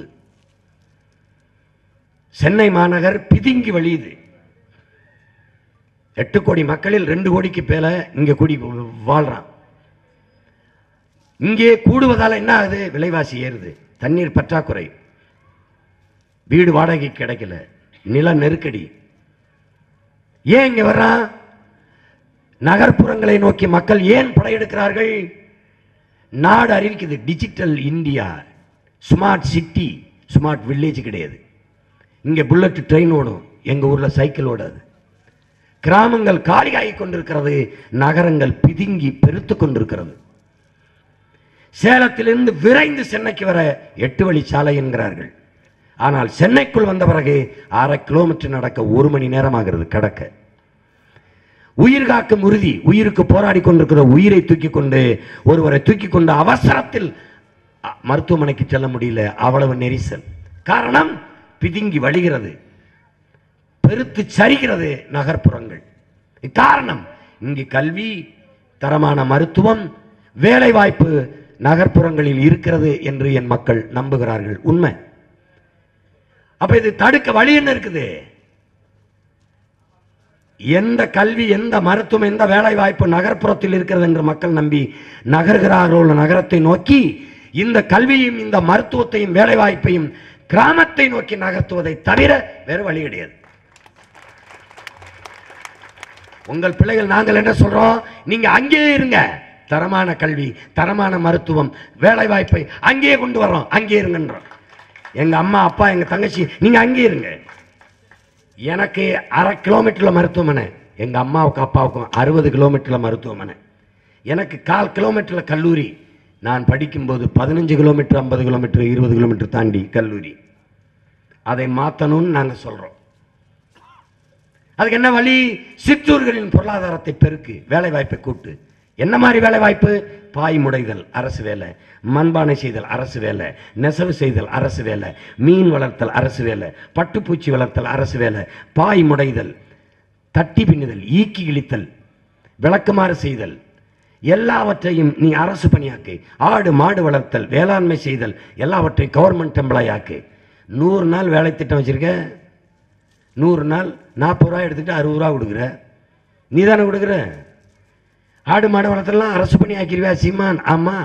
[SPEAKER 1] சென்னை மாநகர் பிதுங்கி வழியுது எட்டு கோடி மக்களில் ரெண்டு கோடிக்கு மேல இங்க கூடி வாழ்றான் இங்கே கூடுவதால என்ன ஆகுது விலைவாசி ஏறுது தண்ணீர் பற்றாக்குறை வீடு வாடகை கிடைக்கல நில நெருக்கடி ஏன் இங்க வர்றான் நகர்ப்புறங்களை நோக்கி மக்கள் ஏன் படையெடுக்கிறார்கள் நாடு அறிவிக்குது digital India smart city smart village கிடையாது இங்க புல்லட் ட்ரெயின் ஓடும் எங்க ஊர்ல சைக்கிள் ஓடாது கிராமங்கள் காலியாகி கொண்டிருக்கிறது நகரங்கள் பிதுங்கி பெருத்து கொண்டிருக்கிறது சேலத்திலிருந்து விரைந்து சென்னைக்கு வர எட்டு வழி சாலை என்கிறார்கள் ஆனால் சென்னைக்குள் வந்த பிறகு அரை கிலோமீட்டர் நடக்க ஒரு மணி நேரம் ஆகிறது கடக்க உயிர் காக்கும் உறுதி உயிருக்கு போராடி கொண்டிருக்கிற உயிரை தூக்கி கொண்டு ஒருவரை தூக்கி கொண்டு அவசரத்தில் அ, மருத்துவமனைக்கு செல்ல முடியல அவ்வளவு நெரிசல் காரணம் பிதுங்கி வழிகிறது பெருத்து சரிகிறது நகர்ப்புறங்கள் காரணம் இங்கு கல்வி தரமான மருத்துவம் வேலை வாய்ப்பு நகர்ப்புறங்களில் இருக்கிறது என்று என் மக்கள் நம்புகிறார்கள் உண்மை அப்ப இது தடுக்க வழி என்ன இருக்குது எந்த கல்வி எந்த மருத்துவம் எந்த வேலை வாய்ப்பு நகர்ப்புறத்தில் இருக்கிறது என்று மக்கள் நம்பி நகர்கிறார்களோ நகரத்தை நோக்கி இந்த கல்வியும் இந்த மருத்துவத்தையும் வேலை வாய்ப்பையும் கிராமத்தை நோக்கி நகர்த்துவதை தவிர வேறு வழி கிடையாது உங்கள் பிள்ளைகள் நாங்கள் என்ன சொல்றோம் நீங்க அங்கேயே இருங்க தரமான கல்வி தரமான மருத்துவம் வேலை வாய்ப்பை அங்கேயே கொண்டு வர்றோம் அங்கேயே இருங்கன்றோம் எங்க அம்மா அப்பா எங்க தங்கச்சி நீங்க அங்கேயே இருங்க எனக்கு அரை கிலோமீட்டர்ல மருத்துவமனை எங்க அம்மாவுக்கு அப்பாவுக்கும் அறுபது கிலோமீட்டர்ல மருத்துவமனை எனக்கு கால் கிலோமீட்டர்ல கல்லூரி நான் படிக்கும்போது பதினஞ்சு கிலோமீட்டர் ஐம்பது கிலோமீட்டர் இருபது கிலோமீட்டர் தாண்டி கல்லூரி அதை மாற்றணும்னு நாங்கள் சொல்றோம் அதுக்கு என்ன வழி சிற்றூர்களின் பொருளாதாரத்தை பெருக்கு வேலை வாய்ப்பை கூட்டு என்ன மாதிரி வேலை வாய்ப்பு பாய் முடைதல் அரசு வேலை மண்பானை செய்தல் அரசு வேலை நெசவு செய்தல் அரசு வேலை மீன் வளர்த்தல் அரசு வேலை பட்டுப்பூச்சி வளர்த்தல் அரசு வேலை பாய் முடைதல் தட்டி பின்னுதல் ஈக்கி இழித்தல் விளக்குமாறு செய்தல் எல்லாவற்றையும் நீ அரசு பணியாக்கு ஆடு மாடு வளர்த்தல் வேளாண்மை செய்தல் எல்லாவற்றையும் கவர்மெண்ட் எம்ப்ளாய் ஆக்கு நூறு நாள் வேலை திட்டம் வச்சிருக்க நூறு நாள் நாற்பது ரூபா எடுத்துக்கிட்டு அறுபது ரூபா கொடுக்குற நீ தானே கொடுக்குற ஆடு மாடு வளர்த்தலாம் அரசு பண்ணி ஆக்கிடுவியா சீமான் ஆமா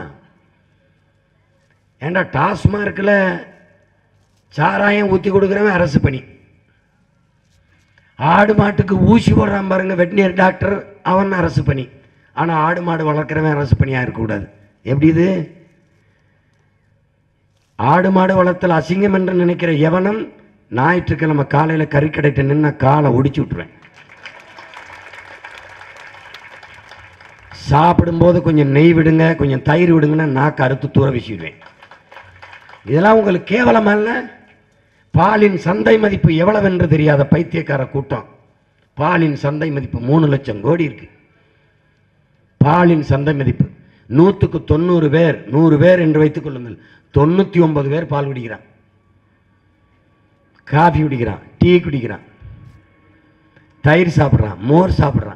[SPEAKER 1] ஏண்டா டாஸ்மார்க்கில் சாராயம் ஊற்றி கொடுக்குறவன் அரசு பணி ஆடு மாட்டுக்கு ஊசி போடுறான் பாருங்க வெட்டினியர் டாக்டர் அவன் அரசு பணி ஆனால் ஆடு மாடு வளர்க்குறவன் அரசு பணியாக இருக்கக்கூடாது எப்படி இது ஆடு மாடு வளர்த்தல் அசிங்கம் என்று நினைக்கிற எவனும் ஞாயிற்றுக்கிழமை காலையில் கறிக்கடைட்டு நின்று காலை ஒடிச்சு விட்டுருவேன் சாப்பிடும்போது கொஞ்சம் நெய் விடுங்க கொஞ்சம் தயிர் விடுங்கன்னா நாக்கு அறுத்து தூர வீசிடுவேன் இதெல்லாம் உங்களுக்கு கேவலமா இல்ல பாலின் சந்தை மதிப்பு எவ்வளவென்று தெரியாத பைத்தியக்கார கூட்டம் பாலின் சந்தை மதிப்பு மூணு லட்சம் கோடி இருக்கு பாலின் சந்தை மதிப்பு நூற்றுக்கு தொண்ணூறு பேர் நூறு பேர் என்று வைத்துக் கொள்ளுங்கள் தொண்ணூற்றி ஒன்பது பேர் பால் குடிக்கிறான் காஃபி குடிக்கிறான் டீ குடிக்கிறான் தயிர் சாப்பிட்றான் மோர் சாப்பிட்றான்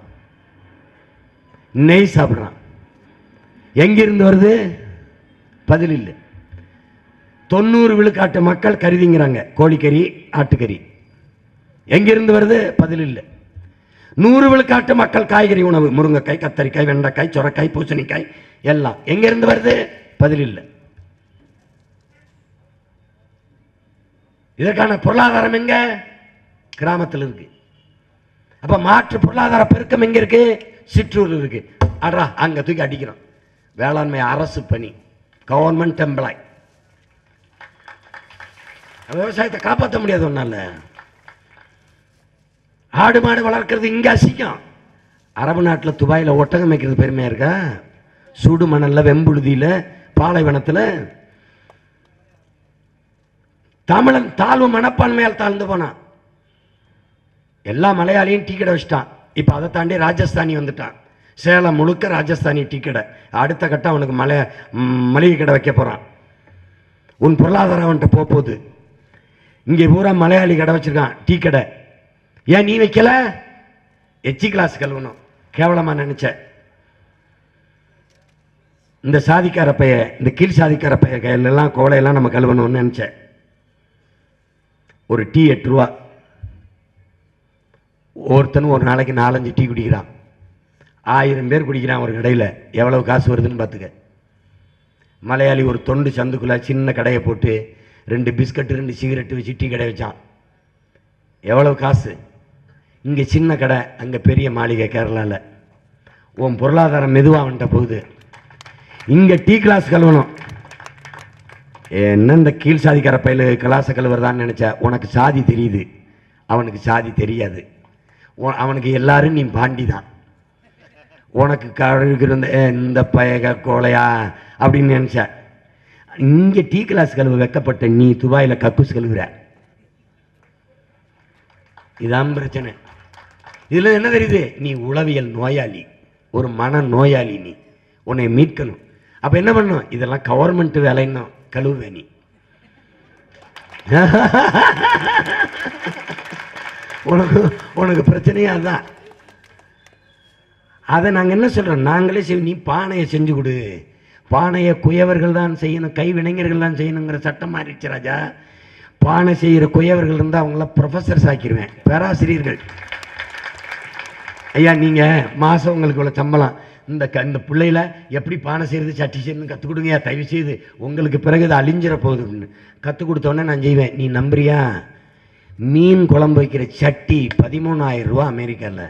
[SPEAKER 1] நெய் சாப்பிட்றான் எங்கிருந்து வருது பதில் இல்லை தொண்ணூறு விழுக்காட்டு மக்கள் கருதிங்கிறாங்க கோழிக்கறி ஆட்டுக்கறி எங்கிருந்து வருது பதில் இல்லை நூறு விழுக்காட்டு மக்கள் காய்கறி உணவு முருங்கைக்காய் கத்தரிக்காய் வெண்டைக்காய் சொரக்காய் பூசணிக்காய் எல்லாம் எங்கிருந்து வருது பதில் இல்லை இதற்கான பொருளாதாரம் எங்க கிராமத்தில் இருக்கு அப்ப மாற்று பொருளாதார பெருக்கம் எங்க இருக்கு சிற்றூர்ல இருக்கு அடா அங்க தூக்கி அடிக்கிறோம் வேளாண்மை அரசு பணி கவர்மெண்ட் எம்ப்ளாய் விவசாயத்தை காப்பாற்ற முடியாது ஒன்னால ஆடு மாடு வளர்க்கறது இங்க அசிக்கம் அரபு நாட்டில் துபாயில் ஒட்டகம் வைக்கிறது பெருமையா இருக்கா சுடு மணல்ல வெம்புழுதியில பாலைவனத்துல தமிழன் தாழ்வு மனப்பான்மையால் தாழ்ந்து போனான் எல்லா மலையாளியும் டீ கடை வச்சுட்டான் இப்போ அதை தாண்டி ராஜஸ்தானி வந்துட்டான் சேலம் முழுக்க ராஜஸ்தானி டீ கடை அடுத்த கட்டம் அவனுக்கு மலை ம், மளிகை கடை வைக்க போகிறான் உன் பொருளாதாரம் அவன்கிட்ட போக போகுது இங்கே பூரா மலையாளி கடை வச்சிருக்கான் டீ கடை ஏன் நீ வைக்கல எச்சி கிளாஸ் கழுவணும் கேவலமாக நினைச்ச இந்த சாதிக்கார பைய இந்த கீழ் சாதிக்கார பைய கையிலெல்லாம் கோலையெல்லாம் நம்ம கழுவணும்னு நினைச்சேன் ஒரு டீ எட்டு ரூபா ஒருத்தனும் ஒரு நாளைக்கு நாலஞ்சு டீ குடிக்கிறான் ஆயிரம் பேர் குடிக்கிறான் ஒரு கடையில் எவ்வளவு காசு வருதுன்னு பார்த்துக்க மலையாளி ஒரு தொண்டு சந்துக்குள்ள சின்ன கடையை போட்டு ரெண்டு பிஸ்கட்டு ரெண்டு சிகரெட்டு வச்சு டீ கடை வச்சான் எவ்வளவு காசு இங்கே சின்ன கடை அங்கே பெரிய மாளிகை கேரளாவில் உன் பொருளாதாரம் மெதுவாக வந்துட்ட போகுது இங்கே டீ கிளாஸ் கழுவணும் என்ன இந்த கீழ் சாதிக்கார பயில கிளாஸை கழுவுறதான்னு நினைச்சா உனக்கு சாதி தெரியுது அவனுக்கு சாதி தெரியாது உ- அவனுக்கு எல்லாரும் நீ பாண்டி தான் உனக்கு கழுகுற இந்த பயக கோலையா அப்படின்னு நினைச்ச இங்க டீ கிளாஸ் கழுவு வைக்கப்பட்ட நீ துபாயில கக்கூஸ் கழுவுற இதான் பிரச்சனை இதுல என்ன தெரியுது நீ உளவியல் நோயாளி ஒரு மன நோயாளி நீ உன்னை மீட்கணும் அப்ப என்ன பண்ணும் இதெல்லாம் கவர்மெண்ட் வேலைன்னு கழுவுவே நீ உனக்கு உனக்கு பிரச்சனையே அதான் அதை நாங்கள் என்ன சொல்கிறோம் நாங்களே செய் நீ பானையை செஞ்சு கொடு பானையை குயவர்கள் தான் செய்யணும் கைவினைஞர்கள் தான் செய்யணுங்கிற சட்டம் மாறிடுச்சு ராஜா பானை செய்கிற குயவர்கள் இருந்தால் அவங்கள ப்ரொஃபஸர்ஸ் ஆக்கிடுவேன் பேராசிரியர்கள் ஐயா நீங்கள் மாதம் உங்களுக்கு இவ்வளோ சம்பளம் இந்த க இந்த பிள்ளையில எப்படி பானை செய்கிறது சட்டி செய்யணும்னு கற்றுக் கொடுங்கயா தயவு செய்து உங்களுக்கு பிறகு இது அழிஞ்சிட போகுது அப்படின்னு கற்றுக் கொடுத்தோன்னே நான் செய்வேன் நீ நம்புறியா மீன் குழம்பு வைக்கிற சட்டி பதிமூணாயிரம் ரூபா அமெரிக்காவில்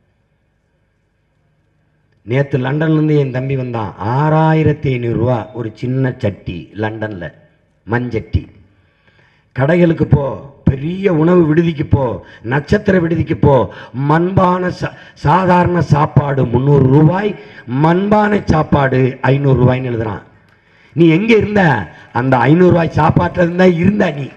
[SPEAKER 1] நேற்று லண்டன்லேருந்து என் தம்பி வந்தான் ஆறாயிரத்தி ஐநூறுரூவா ஒரு சின்ன சட்டி லண்டனில் மஞ்சட்டி கடைகளுக்கு போ பெரிய உணவு விடுதிக்கு போ நட்சத்திர விடுதிக்கு போ மண்பான சா சாதாரண சாப்பாடு முந்நூறு ரூபாய் மண்பானை சாப்பாடு ஐநூறு ரூபாய்ன்னு எழுதுறான் நீ எங்க இருந்த அந்த ஐநூறு ரூபாய் சாப்பாட்டில் இருந்தா இருந்த நீ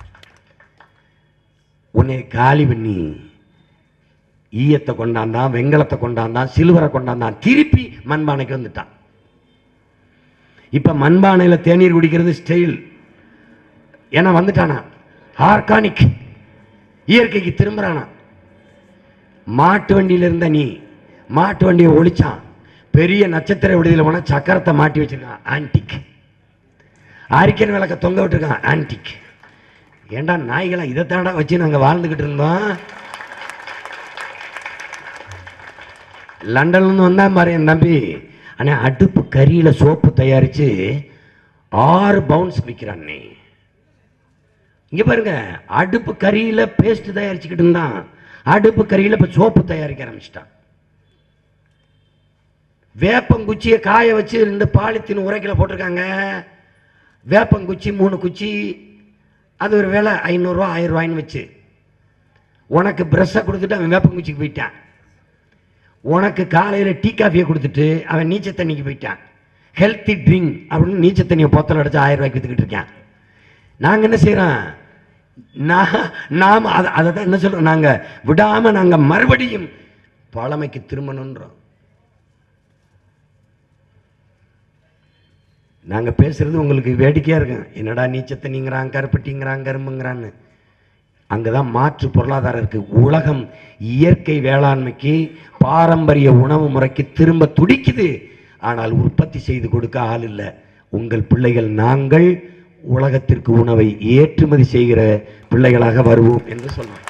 [SPEAKER 1] உன்னை காலி பண்ணி ஈயத்தை கொண்டாந்தான் வெங்கலத்தை கொண்டாந்தான் சிலுவரை கொண்டாந்தான் திருப்பி மண்பானைக்கு வந்துட்டான் இப்ப மண்பானையில தேநீர் குடிக்கிறது ஸ்டைல் ஏன்னா வந்துட்டானா ஆர்கானிக் இயற்கைக்கு திரும்புறானா மாட்டு வண்டியில இருந்த நீ மாட்டு வண்டியை ஒழிச்சான் பெரிய நட்சத்திர விடுதியில் போனா சக்கரத்தை மாட்டி வச்சிருக்கான் ஆன்டிக் ஆரிக்கன் விளக்க தொங்க விட்டுருக்கான் ஆன்டிக் ஏண்டா நாய்களா இதை தாண்டா வச்சு நாங்கள் வாழ்ந்துக்கிட்டு இருந்தோம் லண்டன்லேருந்து வந்தான் பாரு என் தம்பி ஆனால் அடுப்பு கரியில் சோப்பு தயாரித்து ஆறு பவுன்ஸ் விற்கிறான் நீ இங்கே பாருங்க அடுப்பு கரியில் பேஸ்ட் தயாரிச்சுக்கிட்டு இருந்தான் அடுப்பு கரியில் இப்போ சோப்பு தயாரிக்க ஆரம்பிச்சிட்டான் வேப்பங்குச்சியை காய வச்சு ரெண்டு பாலித்தீன் உரைக்கில் போட்டிருக்காங்க வேப்பங்குச்சி மூணு குச்சி அது ஒரு விலை ஐநூறுரூவா ஆயிரம் ரூபாய்ன்னு வச்சு உனக்கு ப்ரெஷ்ஷை கொடுத்துட்டு அவன் வேப்பங்குச்சிக்கு போயிட்டான் உனக்கு காலையில் டீ காஃபியை கொடுத்துட்டு அவன் நீச்சல் தண்ணிக்கு போயிட்டான் ஹெல்த்தி ட்ரிங்க் அப்படின்னு நீச்சல் தண்ணியை பொத்தல் அடிச்சு ஆயிரம் ரூபாய்க்கு வித்துக்கிட்டு இருக்கான் நாங்கள் என்ன செய்கிறோம் நான் நாம் அதை அதை தான் என்ன சொல்கிறோம் நாங்கள் விடாமல் நாங்கள் மறுபடியும் பழமைக்கு திரும்பணுன்றோம் நாங்கள் பேசுறது உங்களுக்கு வேடிக்கையாக இருக்கும் என்னடா நீச்சத்தை நீங்கிறான் கருப்பட்டிங்கிறான் கரும்புங்கிறான்னு அங்கே தான் மாற்று பொருளாதாரம் இருக்கு உலகம் இயற்கை வேளாண்மைக்கு பாரம்பரிய உணவு முறைக்கு திரும்ப துடிக்குது ஆனால் உற்பத்தி செய்து கொடுக்க ஆள் இல்லை உங்கள் பிள்ளைகள் நாங்கள் உலகத்திற்கு உணவை ஏற்றுமதி செய்கிற பிள்ளைகளாக வருவோம் என்று சொன்னோம்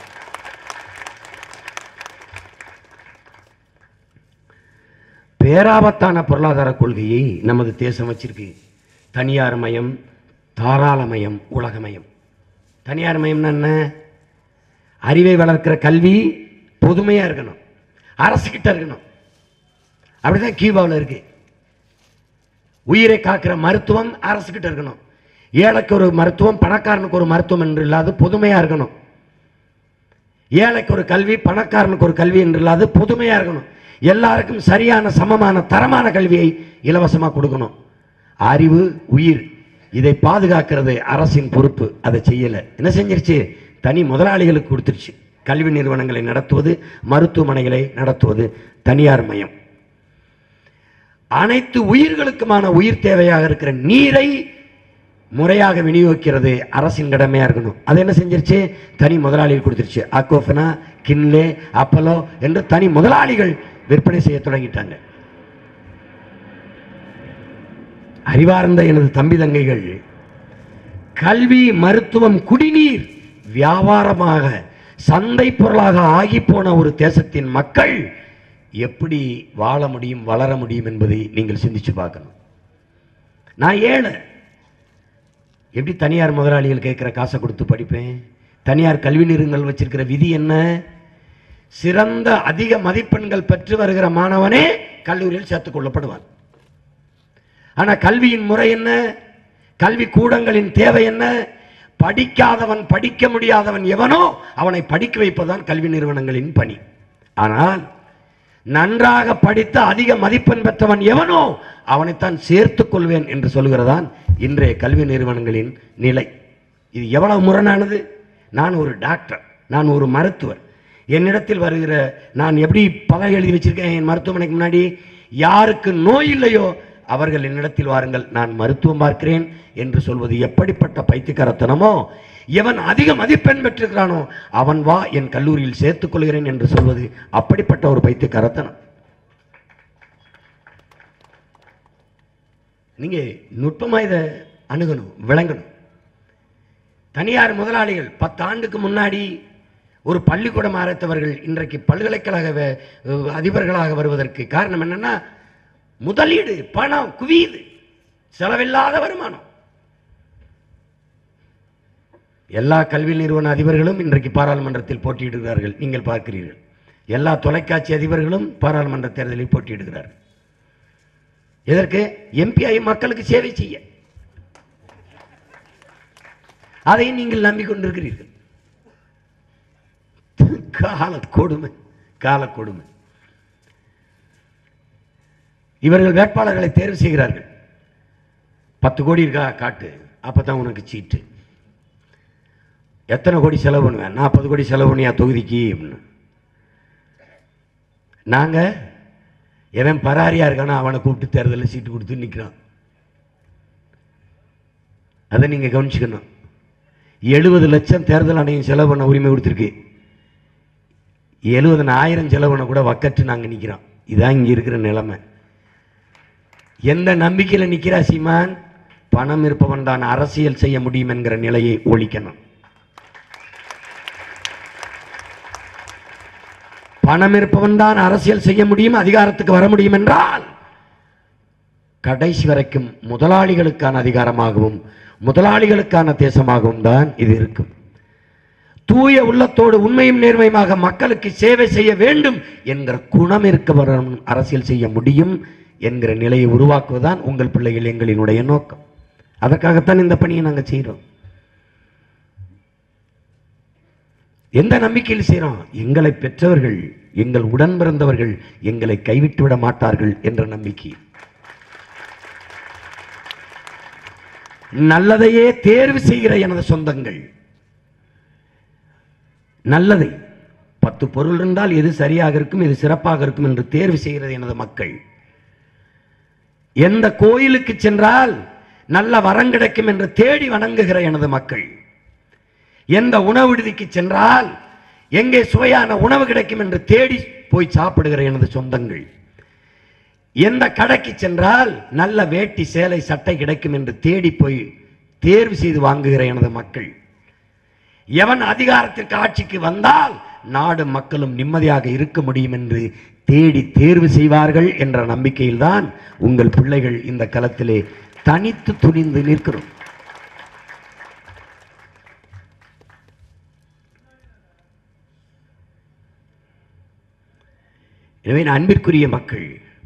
[SPEAKER 1] பேராபத்தான பொருளாதார கொள்கையை நமது தேசம் வச்சிருக்கு தனியார் மயம் தாராளமயம் உலகமயம் தனியார் மயம்னா என்ன அறிவை வளர்க்கிற கல்வி பொதுமையாக இருக்கணும் அரசுகிட்ட இருக்கணும் அப்படிதான் கியூபாவில் இருக்கு உயிரை காக்கிற மருத்துவம் அரசுகிட்ட இருக்கணும் ஏழைக்கு ஒரு மருத்துவம் பணக்காரனுக்கு ஒரு மருத்துவம் என்று இல்லாது பொதுமையாக இருக்கணும் ஏழைக்கு ஒரு கல்வி பணக்காரனுக்கு ஒரு கல்வி என்று இல்லாது பொதுமையாக இருக்கணும் எல்லாருக்கும் சரியான சமமான தரமான கல்வியை இலவசமாக கொடுக்கணும் அறிவு உயிர் இதை பாதுகாக்கிறது அரசின் பொறுப்பு அதை செய்யலை என்ன செஞ்சிருச்சு தனி முதலாளிகளுக்கு கொடுத்துருச்சு கல்வி நிறுவனங்களை நடத்துவது மருத்துவமனைகளை நடத்துவது தனியார் மயம் அனைத்து உயிர்களுக்குமான உயிர் தேவையாக இருக்கிற நீரை முறையாக விநியோகிக்கிறது அரசின் கடமையா இருக்கணும் அது என்ன செஞ்சிருச்சு தனி முதலாளிகள் கொடுத்துருச்சு அக்கோஃபனா கின்லே அப்பலோ என்று தனி முதலாளிகள் விற்பனை செய்ய தொடங்கிட்டாங்க அறிவார்ந்த எனது தம்பி தங்கைகள் கல்வி மருத்துவம் குடிநீர் வியாபாரமாக சந்தை பொருளாக ஆகி போன ஒரு தேசத்தின் மக்கள் எப்படி வாழ முடியும் வளர முடியும் என்பதை நீங்கள் சிந்திச்சு பார்க்கணும் நான் ஏழை எப்படி தனியார் முதலாளிகள் கேட்குற காசை கொடுத்து படிப்பேன் தனியார் கல்வி நிறுவனங்கள் வச்சிருக்கிற விதி என்ன சிறந்த அதிக மதிப்பெண்கள் பெற்று வருகிற மாணவனே கல்லூரியில் சேர்த்துக் கொள்ளப்படுவான் ஆனா கல்வியின் முறை என்ன கல்வி கூடங்களின் தேவை என்ன படிக்காதவன் படிக்க முடியாதவன் எவனோ அவனை படிக்க வைப்பதுதான் கல்வி நிறுவனங்களின் பணி ஆனால் நன்றாக படித்த அதிக மதிப்பெண் பெற்றவன் எவனோ அவனைத்தான் சேர்த்துக் கொள்வேன் என்று சொல்கிறதான் இன்றைய கல்வி நிறுவனங்களின் நிலை இது எவ்வளவு முரணானது நான் ஒரு டாக்டர் நான் ஒரு மருத்துவர் என்னிடத்தில் வருகிற நான் எப்படி பதவி எழுதி வச்சிருக்கேன் என் மருத்துவமனைக்கு முன்னாடி யாருக்கு நோய் இல்லையோ அவர்கள் என்னிடத்தில் வாருங்கள் நான் மருத்துவம் பார்க்கிறேன் என்று சொல்வது எப்படிப்பட்ட பைத்தியக்காரத்தனமோ எவன் அதிக மதிப்பெண் பெற்றிருக்கிறானோ அவன் வா என் கல்லூரியில் சேர்த்துக் கொள்கிறேன் என்று சொல்வது அப்படிப்பட்ட ஒரு பைத்தியக்காரத்தனம் நீங்க நுட்பமா இதை அணுகணும் விளங்கணும் தனியார் முதலாளிகள் பத்து ஆண்டுக்கு முன்னாடி ஒரு பள்ளிக்கூடம் ஆரம்பித்தவர்கள் இன்றைக்கு பல்கலைக்கழக வே- அதிபர்களாக வருவதற்கு காரணம் என்னன்னா முதலீடு பணம் குவியுது செலவில்லாத வருமானம் எல்லா கல்வி நிறுவன அதிபர்களும் இன்றைக்கு பாராளுமன்றத்தில் போட்டியிடுகிறார்கள் நீங்கள் பார்க்கிறீர்கள் எல்லா தொலைக்காட்சி அதிபர்களும் பாராளுமன்ற தேர்தலில் போட்டியிடுகிறார்கள் எதற்கு எம்பி ஆகி மக்களுக்கு சேவை செய்ய அதை நீங்கள் நம்பிக்கொண்டிருக்கிறீர்கள் கால கொடுமை கால கொடுமை இவர்கள் வேட்பாளர்களை தேர்வு செய்கிறார்கள் பத்து கோடி இருக்கா காட்டு அப்பதான் உனக்கு சீட்டு எத்தனை கோடி செலவு பண்ணுவேன் நாற்பது கோடி செலவு பண்ணியா தொகுதிக்கு அப்படின்னு நாங்க எவன் பராரியா இருக்கானோ அவனை கூப்பிட்டு தேர்தலில் சீட்டு கொடுத்து நிற்கிறான் அதை நீங்க கவனிச்சுக்கணும் எழுபது லட்சம் தேர்தல் ஆணையம் செலவு பண்ண உரிமை கொடுத்துருக்கு எழுபதனாயிரம் செலவு பண்ண கூட வக்கற்று நாங்க நிக்கிறோம் இதான் இங்க இருக்கிற நிலைமை எந்த நம்பிக்கையில நிக்கிறா சீமான் பணம் இருப்பவன் தான் அரசியல் செய்ய முடியும் என்கிற நிலையை ஒழிக்கணும் பணம் இருப்பவன் தான் அரசியல் செய்ய முடியும் அதிகாரத்துக்கு வர முடியும் என்றால் கடைசி வரைக்கும் முதலாளிகளுக்கான அதிகாரமாகவும் முதலாளிகளுக்கான தேசமாகவும் தான் இது இருக்கும் தூய உள்ளத்தோடு உண்மையும் நேர்மையுமாக மக்களுக்கு சேவை செய்ய வேண்டும் என்கிற குணம் இருக்கவரும் அரசியல் செய்ய முடியும் என்கிற நிலையை உருவாக்குவதுதான் உங்கள் பிள்ளைகள் எங்களினுடைய நோக்கம் அதற்காகத்தான் இந்த பணியை நாங்கள் செய்கிறோம் எந்த நம்பிக்கையில் செய்கிறோம் எங்களை பெற்றவர்கள் எங்கள் உடன் பிறந்தவர்கள் எங்களை கைவிட்டு விட மாட்டார்கள் என்ற நம்பிக்கை நல்லதையே தேர்வு செய்கிற எனது சொந்தங்கள் நல்லதை பத்து பொருள் இருந்தால் எது சரியாக இருக்கும் எது சிறப்பாக இருக்கும் என்று தேர்வு செய்கிறது எனது மக்கள் எந்த கோயிலுக்கு சென்றால் நல்ல வரம் கிடைக்கும் என்று தேடி வணங்குகிற எனது மக்கள் எந்த உணவு விடுதிக்கு சென்றால் எங்கே சுவையான உணவு கிடைக்கும் என்று தேடி போய் சாப்பிடுகிற எனது சொந்தங்கள் எந்த கடைக்கு சென்றால் நல்ல வேட்டி சேலை சட்டை கிடைக்கும் என்று தேடி போய் தேர்வு செய்து வாங்குகிற எனது மக்கள் எவன் அதிகாரத்திற்கு ஆட்சிக்கு வந்தால் நாடு மக்களும் நிம்மதியாக இருக்க முடியும் என்று தேடி தேர்வு செய்வார்கள் என்ற நம்பிக்கையில்தான் உங்கள் பிள்ளைகள் இந்த களத்திலே தனித்து துணிந்து நிற்கிறோம் எனவே என் அன்பிற்குரிய மக்கள்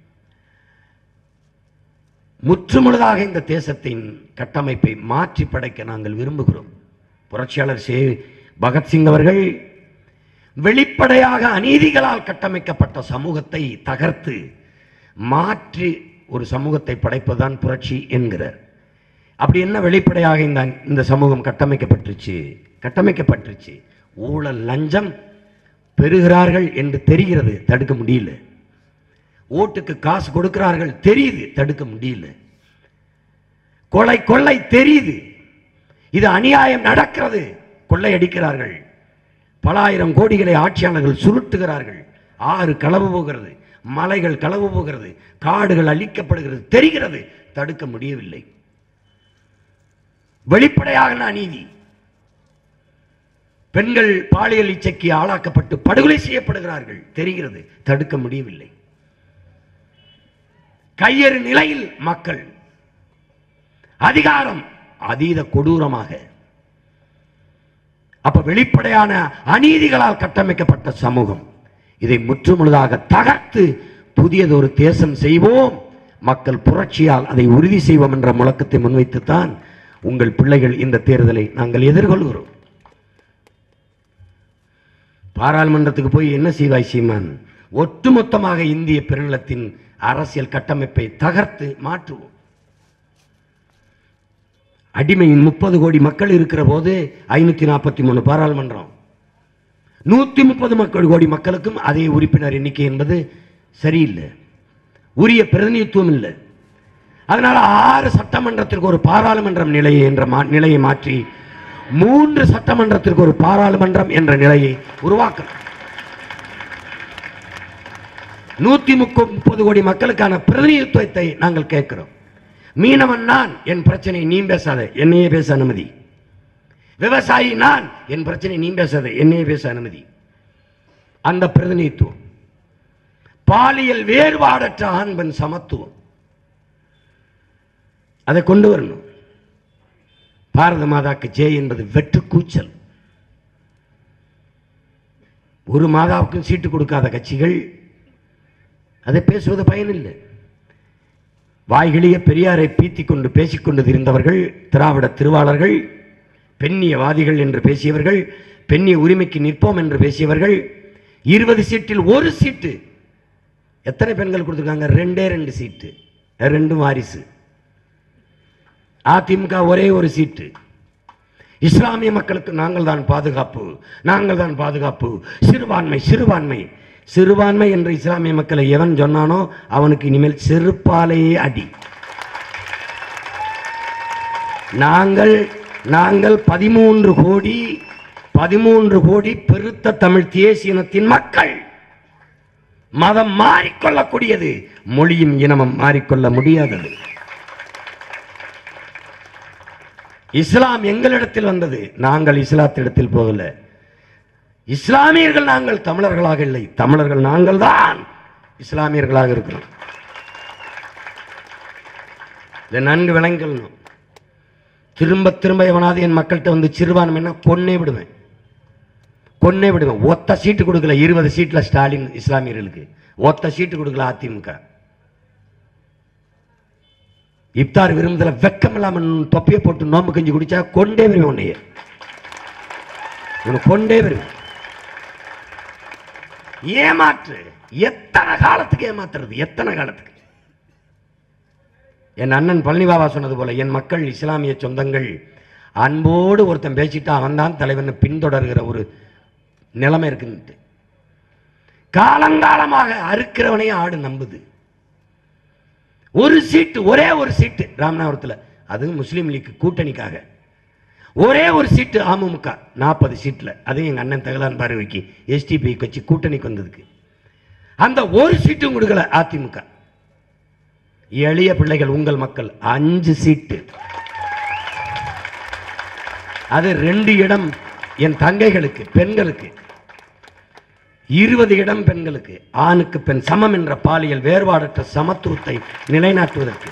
[SPEAKER 1] முற்றுமுழுதாக இந்த தேசத்தின் கட்டமைப்பை மாற்றி படைக்க நாங்கள் விரும்புகிறோம் புரட்சியாளர் சே பகத்சிங் அவர்கள் வெளிப்படையாக அநீதிகளால் கட்டமைக்கப்பட்ட சமூகத்தை தகர்த்து மாற்றி ஒரு சமூகத்தை படைப்பதுதான் புரட்சி என்கிறார் அப்படி என்ன வெளிப்படையாக இந்த இந்த சமூகம் கட்டமைக்கப்பட்டுச்சு கட்டமைக்கப்பட்டுச்சு ஊழல் லஞ்சம் பெறுகிறார்கள் என்று தெரிகிறது தடுக்க முடியல ஓட்டுக்கு காசு கொடுக்கிறார்கள் தெரியுது தடுக்க முடியல கொலை கொள்ளை தெரியுது இது அநியாயம் நடக்கிறது கொள்ளையடிக்கிறார்கள் பல ஆயிரம் கோடிகளை ஆட்சியாளர்கள் சுருட்டுகிறார்கள் ஆறு களவு போகிறது மலைகள் களவு போகிறது காடுகள் அழிக்கப்படுகிறது தெரிகிறது தடுக்க முடியவில்லை வெளிப்படையாக அநீதி பெண்கள் பாலியல் இச்சைக்கு ஆளாக்கப்பட்டு படுகொலை செய்யப்படுகிறார்கள் தெரிகிறது தடுக்க முடியவில்லை கையறு நிலையில் மக்கள் அதிகாரம் அதீத கொடூரமாக அப்ப வெளிப்படையான அநீதிகளால் கட்டமைக்கப்பட்ட சமூகம் இதை முற்றுமுழுதாக தகர்த்து புதியதொரு தேசம் செய்வோம் மக்கள் புரட்சியால் அதை உறுதி செய்வோம் என்ற முழக்கத்தை முன்வைத்துத்தான் உங்கள் பிள்ளைகள் இந்த தேர்தலை நாங்கள் எதிர்கொள்கிறோம் பாராளுமன்றத்துக்கு போய் என்ன செய்வாய் சீமான் ஒட்டுமொத்தமாக இந்திய பெருநிலத்தின் அரசியல் கட்டமைப்பை தகர்த்து மாற்றுவோம் அடிமையின் முப்பது கோடி மக்கள் இருக்கிற போது ஐநூத்தி நாற்பத்தி மூணு பாராளுமன்றம் நூத்தி முப்பது மக்கள் கோடி மக்களுக்கும் அதே உறுப்பினர் எண்ணிக்கை என்பது சரியில்லை உரிய பிரதிநிதித்துவம் இல்லை அதனால ஆறு சட்டமன்றத்திற்கு ஒரு பாராளுமன்றம் நிலையை என்ற மா- நிலையை மாற்றி மூன்று சட்டமன்றத்திற்கு ஒரு பாராளுமன்றம் என்ற நிலையை உருவாக்கணும் நூத்தி முக்க- முப்பது கோடி மக்களுக்கான பிரதிநிதித்துவத்தை நாங்கள் கேட்கிறோம் மீனவன் நான் என் பிரச்சனை நீ பேசாத என்னையே பேச அனுமதி விவசாயி நான் என் பிரச்சனை நீ பேசாத என்னையே பேச அனுமதி அந்த பிரதிநிதித்துவம் பாலியல் வேறுபாடற்ற ஆண் பெண் சமத்துவம் அதை கொண்டு வரணும் பாரத மாதாக்கு ஜெய் என்பது வெற்று கூச்சல் ஒரு மாதாவுக்கும் சீட்டு கொடுக்காத கட்சிகள் அதை பேசுவது பயனில்லை வாய்களிய பெரியாரை பீத்திக் கொண்டு பேசிக்கொண்டு இருந்தவர்கள் திராவிட திருவாளர்கள் பெண்ணியவாதிகள் என்று பேசியவர்கள் பெண்ணிய உரிமைக்கு நிற்போம் என்று பேசியவர்கள் இருபது சீட்டில் ஒரு சீட்டு எத்தனை பெண்கள் கொடுத்துருக்காங்க ரெண்டே ரெண்டு சீட்டு ரெண்டும் வாரிசு அதிமுக ஒரே ஒரு சீட்டு இஸ்லாமிய மக்களுக்கு நாங்கள் தான் பாதுகாப்பு நாங்கள் தான் பாதுகாப்பு சிறுபான்மை சிறுபான்மை சிறுபான்மை என்ற இஸ்லாமிய மக்களை எவன் சொன்னானோ அவனுக்கு இனிமேல் செருப்பாலேயே அடி நாங்கள் நாங்கள் பதிமூன்று கோடி பதிமூன்று கோடி பெருத்த தமிழ் தேசியனத்தின் மக்கள் மதம் மாறிக்கொள்ளக்கூடியது மொழியும் இனமும் மாறிக்கொள்ள முடியாதது இஸ்லாம் எங்களிடத்தில் வந்தது நாங்கள் இஸ்லாத்திடத்தில் போகல இஸ்லாமியர்கள் நாங்கள் தமிழர்களாக இல்லை தமிழர்கள் நாங்கள் தான் இஸ்லாமியர்களாக இருக்கிறோம் இதை நன்கு விளங்கணும் திரும்ப திரும்ப எவனாவது என் மக்கள்கிட்ட வந்து சிறுபான்மைன்னா கொன்னே விடுவேன் கொன்னே விடுவேன் ஒத்த சீட்டு கொடுக்கல இருபது சீட்ல ஸ்டாலின் இஸ்லாமியர்களுக்கு ஒத்த சீட்டு கொடுக்கல அதிமுக இப்தார் விரும்புதல வெக்கம் இல்லாம தொப்பியை போட்டு நோம்பு கஞ்சி குடிச்சா கொண்டே வருவேன் உன்னைய உனக்கு கொண்டே வருவேன் ஏமாற்று எத்தனை காலத்துக்கு ஏமாத்துறது எத்தனை காலத்துக்கு என் அண்ணன் பழனிபாபா சொன்னது போல என் மக்கள் இஸ்லாமிய சொந்தங்கள் அன்போடு ஒருத்தன் பேசிட்டு அவன் தான் தலைவன் பின்தொடர்கிற ஒரு நிலைமை இருக்குன்ட்டு காலங்காலமாக அறுக்கிறவனையும் ஆடு நம்புது ஒரு சீட்டு ஒரே ஒரு சீட்டு ராமநாதபுரத்தில் அது முஸ்லீம் லீக் கூட்டணிக்காக ஒரே ஒரு சீட்டு அமமுக நாற்பது சீட்டில் அதுவும் எங்கள் அண்ணன் தகலான் பார்வைக்கு எஸ்டிபி கட்சி கூட்டணிக்கு வந்ததுக்கு அந்த ஒரு சீட்டும் கொடுக்கல அதிமுக எளிய பிள்ளைகள் உங்கள் மக்கள் அஞ்சு சீட்டு அது ரெண்டு இடம் என் தங்கைகளுக்கு பெண்களுக்கு இருபது இடம் பெண்களுக்கு ஆணுக்கு பெண் சமம் என்ற பாலியல் வேறுபாடற்ற சமத்துவத்தை நிலைநாட்டுவதற்கு